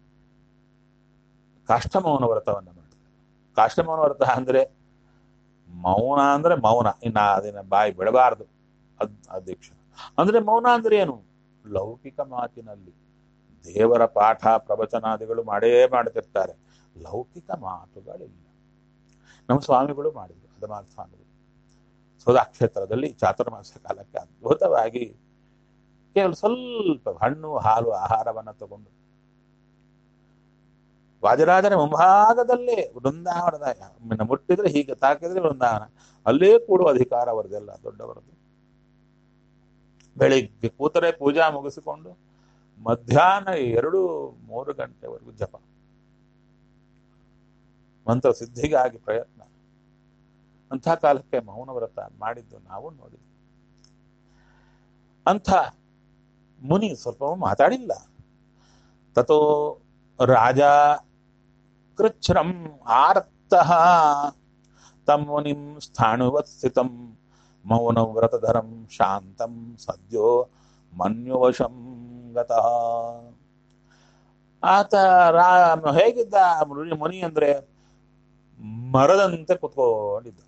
ಕಾಷ್ಟಮೌನ ವ್ರತವನ್ನು ಮಾಡ್ತಾರೆ ಕಾಷ್ಟಮೌನ ವ್ರತ ಅಂದ್ರೆ ಮೌನ ಅಂದ್ರೆ ಮೌನ ಇನ್ನ ಅದನ್ನ ಬಾಯಿ ಬಿಡಬಾರದು ಅದ್ ಅಧ್ಯಕ್ಷ ಅಂದ್ರೆ ಮೌನ ಅಂದ್ರೆ ಏನು ಲೌಕಿಕ ಮಾತಿನಲ್ಲಿ ದೇವರ ಪಾಠ ಪ್ರವಚನಾದಿಗಳು ಮಾಡೇ ಮಾಡ್ತಿರ್ತಾರೆ ಲೌಕಿಕ ಮಾತುಗಳಿಲ್ಲ ನಮ್ಮ ಸ್ವಾಮಿಗಳು ಮಾಡಿದ್ರು ಅದಮಾನ ಸ್ವಾಮಿಗಳು ಸೋದಾ ಕ್ಷೇತ್ರದಲ್ಲಿ ಚಾತುರ್ಮಾಸ ಕಾಲಕ್ಕೆ ಅದ್ಭುತವಾಗಿ ಕೇವಲ ಸ್ವಲ್ಪ ಹಣ್ಣು ಹಾಲು ಆಹಾರವನ್ನ ತಗೊಂಡು ವಾಜರಾಜನ ಮುಂಭಾಗದಲ್ಲೇ ವೃಂದಾವನದ ಮಿನ್ನ ಮುಟ್ಟಿದ್ರೆ ಹೀಗೆ ತಾಕಿದ್ರೆ ವೃಂದಾವನ ಅಲ್ಲೇ ಕೂಡುವ ಅಧಿಕಾರ ಅವರದೆಲ್ಲ ದೊಡ್ಡವರದ್ದು ಬೆಳಿಗ್ಗೆ ಕೂತರೆ ಪೂಜಾ ಮುಗಿಸಿಕೊಂಡು ಮಧ್ಯಾಹ್ನ ಎರಡು ಮೂರು ಗಂಟೆವರೆಗೂ ಜಪ ಮಂತ್ರ ಸಿದ್ಧಿಗಾಗಿ ಪ್ರಯತ್ನ ಅಂಥ ಕಾಲಕ್ಕೆ ಮೌನ ವ್ರತ ಮಾಡಿದ್ದು ನಾವು ನೋಡಿದ್ವಿ ಅಂಥ ಮುನಿ ಸ್ವಲ್ಪ ಮಾತಾಡಿಲ್ಲ ತಥೋ ರಾಜ ಕೃಚ್ಛ್ರಂ ಆರ್ತಃ ತಂ ಮುನಿಂ ಸ್ಥಾಣುವತ್ ಸ್ಥಿತಂ ಮೌನವ್ರತಧರಂ ಶಾಂತಂ ಸದ್ಯೋ ಮನ್ಯುವಶಂ ಗತಃ ಆತ ರಾ ಹೇಗಿದ್ದ ಮುನಿ ಮುನಿ ಅಂದ್ರೆ ಮರದಂತೆ ಕುತ್ಕೊಂಡಿದ್ದ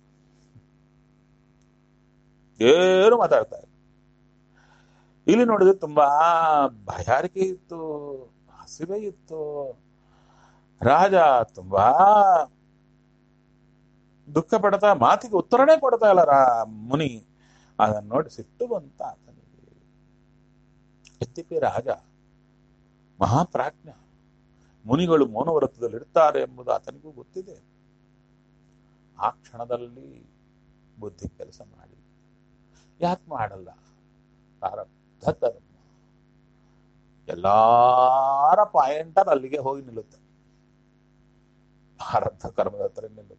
ಏನು ಮಾತಾಡ್ತಾ ಇಲ್ಲ ಇಲ್ಲಿ ನೋಡಿದ್ರೆ ತುಂಬಾ ಭಯಾರಿಕೆ ಇತ್ತು ಹಸಿವೆ ಇತ್ತು ರಾಜ ತುಂಬಾ ದುಃಖ ಪಡ್ತಾ ಮಾತಿಗೆ ಉತ್ತರನೇ ಕೊಡ್ತಾ ಇಲ್ಲ ರಾ ಮುನಿ ಅದನ್ನ ನೋಡಿ ಸಿಟ್ಟು ಬಂತ ಆತನಿಗೆ ಯದ್ಯಪಿ ರಾಜ ಮಹಾಪ್ರಾಜ್ಞ ಮುನಿಗಳು ಮೌನವ್ರತದಲ್ಲಿ ಇರ್ತಾರೆ ಎಂಬುದು ಆತನಿಗೂ ಗೊತ್ತಿದೆ ಆ ಕ್ಷಣದಲ್ಲಿ ಬುದ್ಧಿ ಕೆಲಸ ಮಾಡಿ ಯಾಕೆ ಮಾಡಲ್ಲ ಪ್ರಾರಬ್ಧ ಧರ್ಮ ಎಲ್ಲಾರ ಪಾಯಿಂಟರ್ ಅಲ್ಲಿಗೆ ಹೋಗಿ ನಿಲ್ಲುತ್ತೆ ಪ್ರಾರಬ್ಧ ಕರ್ಮದ ಹತ್ರ ನಿಲ್ಲುತ್ತೆ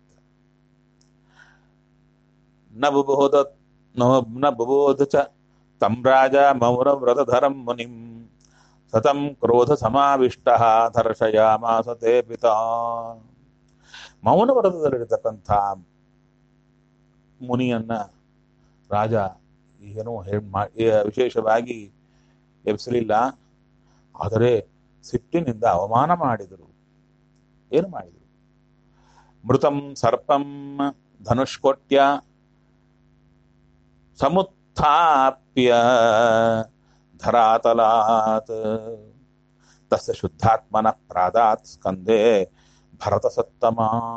ನ ಬುಬೋಧ ನ ಬುಬೋಧ ಚ ತಂ ರಾಜ ಮೌನ ವ್ರತಧರಂ ಮುನಿಂ ಸತಂ ಕ್ರೋಧ ಸಮಾವಿಷ್ಟ ದರ್ಶಯಾಮಾಸ ತೇ ಪಿತಾ ಮೌನ ವ್ರತದಲ್ಲಿರತಕ್ಕಂಥ ಮುನಿಯನ್ನ ರಾಜ ಏನೋ ಹೇಳ್ ಮಾ ಏ- ವಿಶೇಷವಾಗಿ ಎಬ್ಸಲಿಲ್ಲ ಆದರೆ ಸಿಟ್ಟಿನಿಂದ ಅವಮಾನ ಮಾಡಿದರು ಏನು ಮಾಡಿದರು ಮೃತಂ ಸರ್ಪಂ ಧನುಷ್ಕೊಟ್ಯ ಸಮುತ್ಥಾಪ್ಯ ಧರಾತಲಾತ್ ತಸ್ಯ ಶುದ್ಧಾತ್ಮನ ಪ್ರಾದಾತ್ ಸ್ಕಂದೆ ಭರತ ಸತ್ತಮ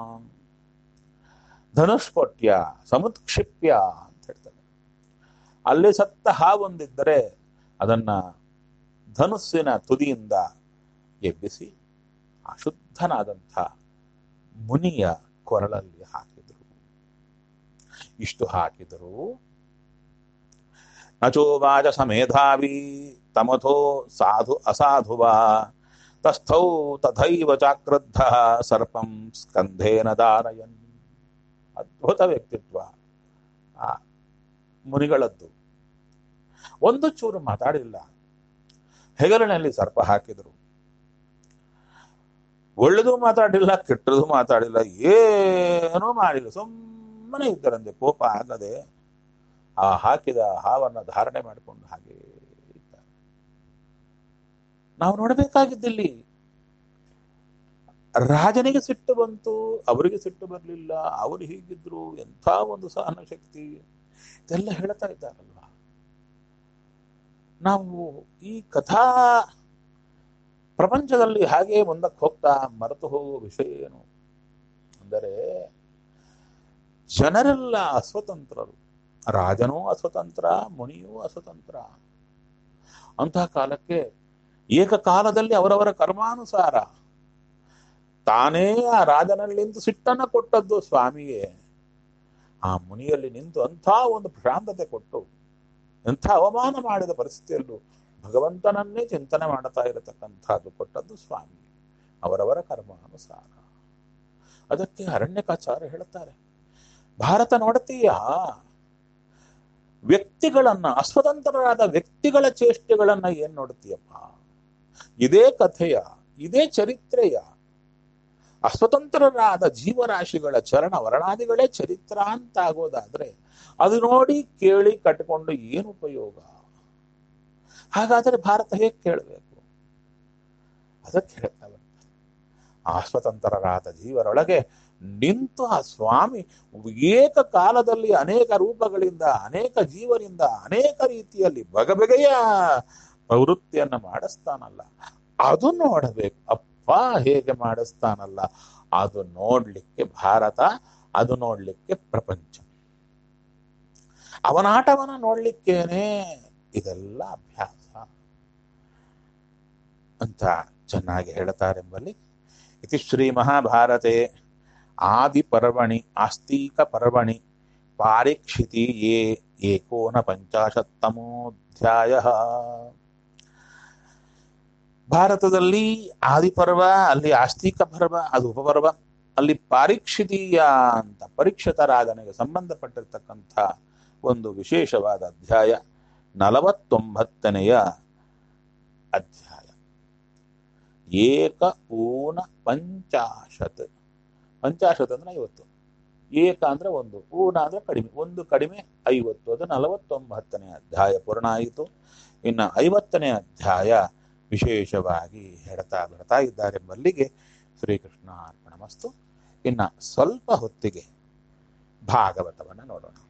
ಧನುಷ್ಕೊಟ್ಯ ಸಮುತ್ಕ್ಷಿಪ್ಯ ಅಂತ ಹೇಳ್ತಾರೆ ಅಲ್ಲಿ ಸತ್ತ ಹಾವೊಂದಿದ್ದರೆ ಅದನ್ನ ಧನುಸ್ಸಿನ ತುದಿಯಿಂದ ಎಬ್ಬಿಸಿ ಅಶುದ್ಧನಾದಂಥ ಮುನಿಯ ಕೊರಳಲ್ಲಿ ಹಾಕಿದರು ಇಷ್ಟು ಹಾಕಿದರು ನಚೋವಾಚ ಸಮೇಧಾವಿ ತಮಥೋ ಸಾಧು ಅಸಾಧುವಾ ತಸ್ಥೌ ತಥೈವ ಚಾಕ್ರುದ್ಧ ಸರ್ಪಂ ಸ್ಕಂಧೇನ ದಾರಯನ್ ಅದ್ಭುತ ವ್ಯಕ್ತಿತ್ವ ಆ ಮುನಿಗಳದ್ದು ಒಂದು ಚೂರು ಮಾತಾಡಿಲ್ಲ ಹೆಗಲಿನಲ್ಲಿ ಸರ್ಪ ಹಾಕಿದರು ಒಳ್ಳೆದು ಮಾತಾಡಿಲ್ಲ ಕೆಟ್ಟದು ಮಾತಾಡಿಲ್ಲ ಏನೂ ಮಾಡಿಲ್ಲ ಸುಮ್ಮನೆ ಇದ್ದರಂತೆ ಕೋಪ ಆಗದೆ ಆ ಹಾಕಿದ ಹಾವನ್ನ ಧಾರಣೆ ಮಾಡಿಕೊಂಡು ಹಾಗೆ ಇದ್ದಾರೆ ನಾವು ನೋಡಬೇಕಾಗಿದ್ದಿಲ್ಲಿ ರಾಜನಿಗೆ ಸಿಟ್ಟು ಬಂತು ಅವರಿಗೆ ಸಿಟ್ಟು ಬರಲಿಲ್ಲ ಅವರು ಹೀಗಿದ್ರು ಎಂಥ ಒಂದು ಸಹನ ಶಕ್ತಿ ಇದೆಲ್ಲ ಹೇಳ್ತಾ ಇದ್ದಾರಲ್ವಾ ನಾವು ಈ ಕಥಾ ಪ್ರಪಂಚದಲ್ಲಿ ಹಾಗೆ ಮುಂದಕ್ಕೆ ಹೋಗ್ತಾ ಮರೆತು ಹೋಗುವ ವಿಷಯ ಏನು ಅಂದರೆ ಜನರೆಲ್ಲ ಅಸ್ವತಂತ್ರರು ರಾಜನೂ ಅಸ್ವತಂತ್ರ ಮುನಿಯೂ ಅಸ್ವತಂತ್ರ ಅಂತಹ ಕಾಲಕ್ಕೆ ಏಕಕಾಲದಲ್ಲಿ ಅವರವರ ಕರ್ಮಾನುಸಾರ ತಾನೇ ಆ ರಾಜನಲ್ಲಿ ನಿಂತು ಸಿಟ್ಟನ್ನ ಕೊಟ್ಟದ್ದು ಸ್ವಾಮಿಯೇ ಆ ಮುನಿಯಲ್ಲಿ ನಿಂತು ಅಂಥ ಒಂದು ಪ್ರಶಾಂತತೆ ಕೊಟ್ಟು ಎಂಥ ಅವಮಾನ ಮಾಡಿದ ಪರಿಸ್ಥಿತಿಯಲ್ಲೂ ಭಗವಂತನನ್ನೇ ಚಿಂತನೆ ಮಾಡ್ತಾ ಇರತಕ್ಕಂಥದ್ದು ಕೊಟ್ಟದ್ದು ಸ್ವಾಮಿ ಅವರವರ ಕರ್ಮಾನುಸಾರ ಅದಕ್ಕೆ ಅರಣ್ಯಕಾಚಾರ್ಯ ಹೇಳುತ್ತಾರೆ ಭಾರತ ನೋಡ್ತೀಯಾ ವ್ಯಕ್ತಿಗಳನ್ನ ಅಸ್ವತಂತ್ರರಾದ ವ್ಯಕ್ತಿಗಳ ಚೇಷ್ಟೆಗಳನ್ನ ಏನ್ ನೋಡ್ತೀಯಪ್ಪ ಇದೇ ಕಥೆಯ ಇದೇ ಚರಿತ್ರೆಯ ಅಸ್ವತಂತ್ರರಾದ ಜೀವರಾಶಿಗಳ ಚರಣ ವರ್ಣಾದಿಗಳೇ ಚರಿತ್ರ ಅಂತ ಆಗೋದಾದ್ರೆ ಅದು ನೋಡಿ ಕೇಳಿ ಕಟ್ಕೊಂಡು ಏನು ಉಪಯೋಗ ಹಾಗಾದ್ರೆ ಭಾರತ ಹೇಗೆ ಕೇಳಬೇಕು ಅದಕ್ಕೆ ಹೇಳ್ತಾ ಬರ್ತಾರೆ ಆ ಸ್ವತಂತ್ರರಾದ ಜೀವರೊಳಗೆ ನಿಂತು ಆ ಸ್ವಾಮಿ ಏಕ ಕಾಲದಲ್ಲಿ ಅನೇಕ ರೂಪಗಳಿಂದ ಅನೇಕ ಜೀವನಿಂದ ಅನೇಕ ರೀತಿಯಲ್ಲಿ ಬಗೆಬಗೆಯ ಪ್ರವೃತ್ತಿಯನ್ನ ಮಾಡಿಸ್ತಾನಲ್ಲ ಅದು ನೋಡಬೇಕು ಅಪ್ಪ ಹೇಗೆ ಮಾಡಿಸ್ತಾನಲ್ಲ ಅದು ನೋಡ್ಲಿಕ್ಕೆ ಭಾರತ ಅದು ನೋಡ್ಲಿಕ್ಕೆ ಪ್ರಪಂಚ ಅವನಾಟವನ್ನ ನೋಡ್ಲಿಕ್ಕೇನೆ ಇದೆಲ್ಲ ಅಭ್ಯಾಸ ಅಂತ ಚೆನ್ನಾಗಿ ಹೇಳ್ತಾರೆಂಬಲ್ಲಿ ಇತಿ ಶ್ರೀ ಮಹಾಭಾರತೆ ಆದಿ ಪರ್ವಣಿ ಆಸ್ತಿಕ ಪರ್ವಣಿ ಪಾರೀಕ್ಷಿತಿ ಯೇ ಏಕೋನ ಪಂಚಾಶತ್ತಮೋಧ್ಯಾಯ ಭಾರತದಲ್ಲಿ ಆದಿಪರ್ವ ಅಲ್ಲಿ ಆಸ್ತಿಕ ಪರ್ವ ಅದು ಉಪಪರ್ವ ಅಲ್ಲಿ ಪಾರೀಕ್ಷಿತೀಯ ಅಂತ ಪರೀಕ್ಷಿತರಾಧನೆಗೆ ಸಂಬಂಧಪಟ್ಟಿರ್ತಕ್ಕಂಥ ಒಂದು ವಿಶೇಷವಾದ ಅಧ್ಯಾಯ ನಲವತ್ತೊಂಬತ್ತನೆಯ ಅಧ್ಯಾಯ ಏಕ ಊನ ಪಂಚಾಶತ್ ಪಂಚಾಶತ್ ಅಂದ್ರೆ ಐವತ್ತು ಏಕ ಅಂದ್ರೆ ಒಂದು ಊನ ಅಂದ್ರೆ ಕಡಿಮೆ ಒಂದು ಕಡಿಮೆ ಐವತ್ತು ಅದು ನಲವತ್ತೊಂಬತ್ತನೇ ಅಧ್ಯಾಯ ಪೂರ್ಣ ಆಯಿತು ಇನ್ನು ಐವತ್ತನೇ ಅಧ್ಯಾಯ ವಿಶೇಷವಾಗಿ ಹೇಳ್ತಾ ಬರ್ತಾ ಇದ್ದಾರೆಂಬಲ್ಲಿಗೆ ಶ್ರೀಕೃಷ್ಣ ಅರ್ಪಣ ಮಸ್ತು ಇನ್ನ ಸ್ವಲ್ಪ ಹೊತ್ತಿಗೆ ಭಾಗವತವನ್ನ ನೋಡೋಣ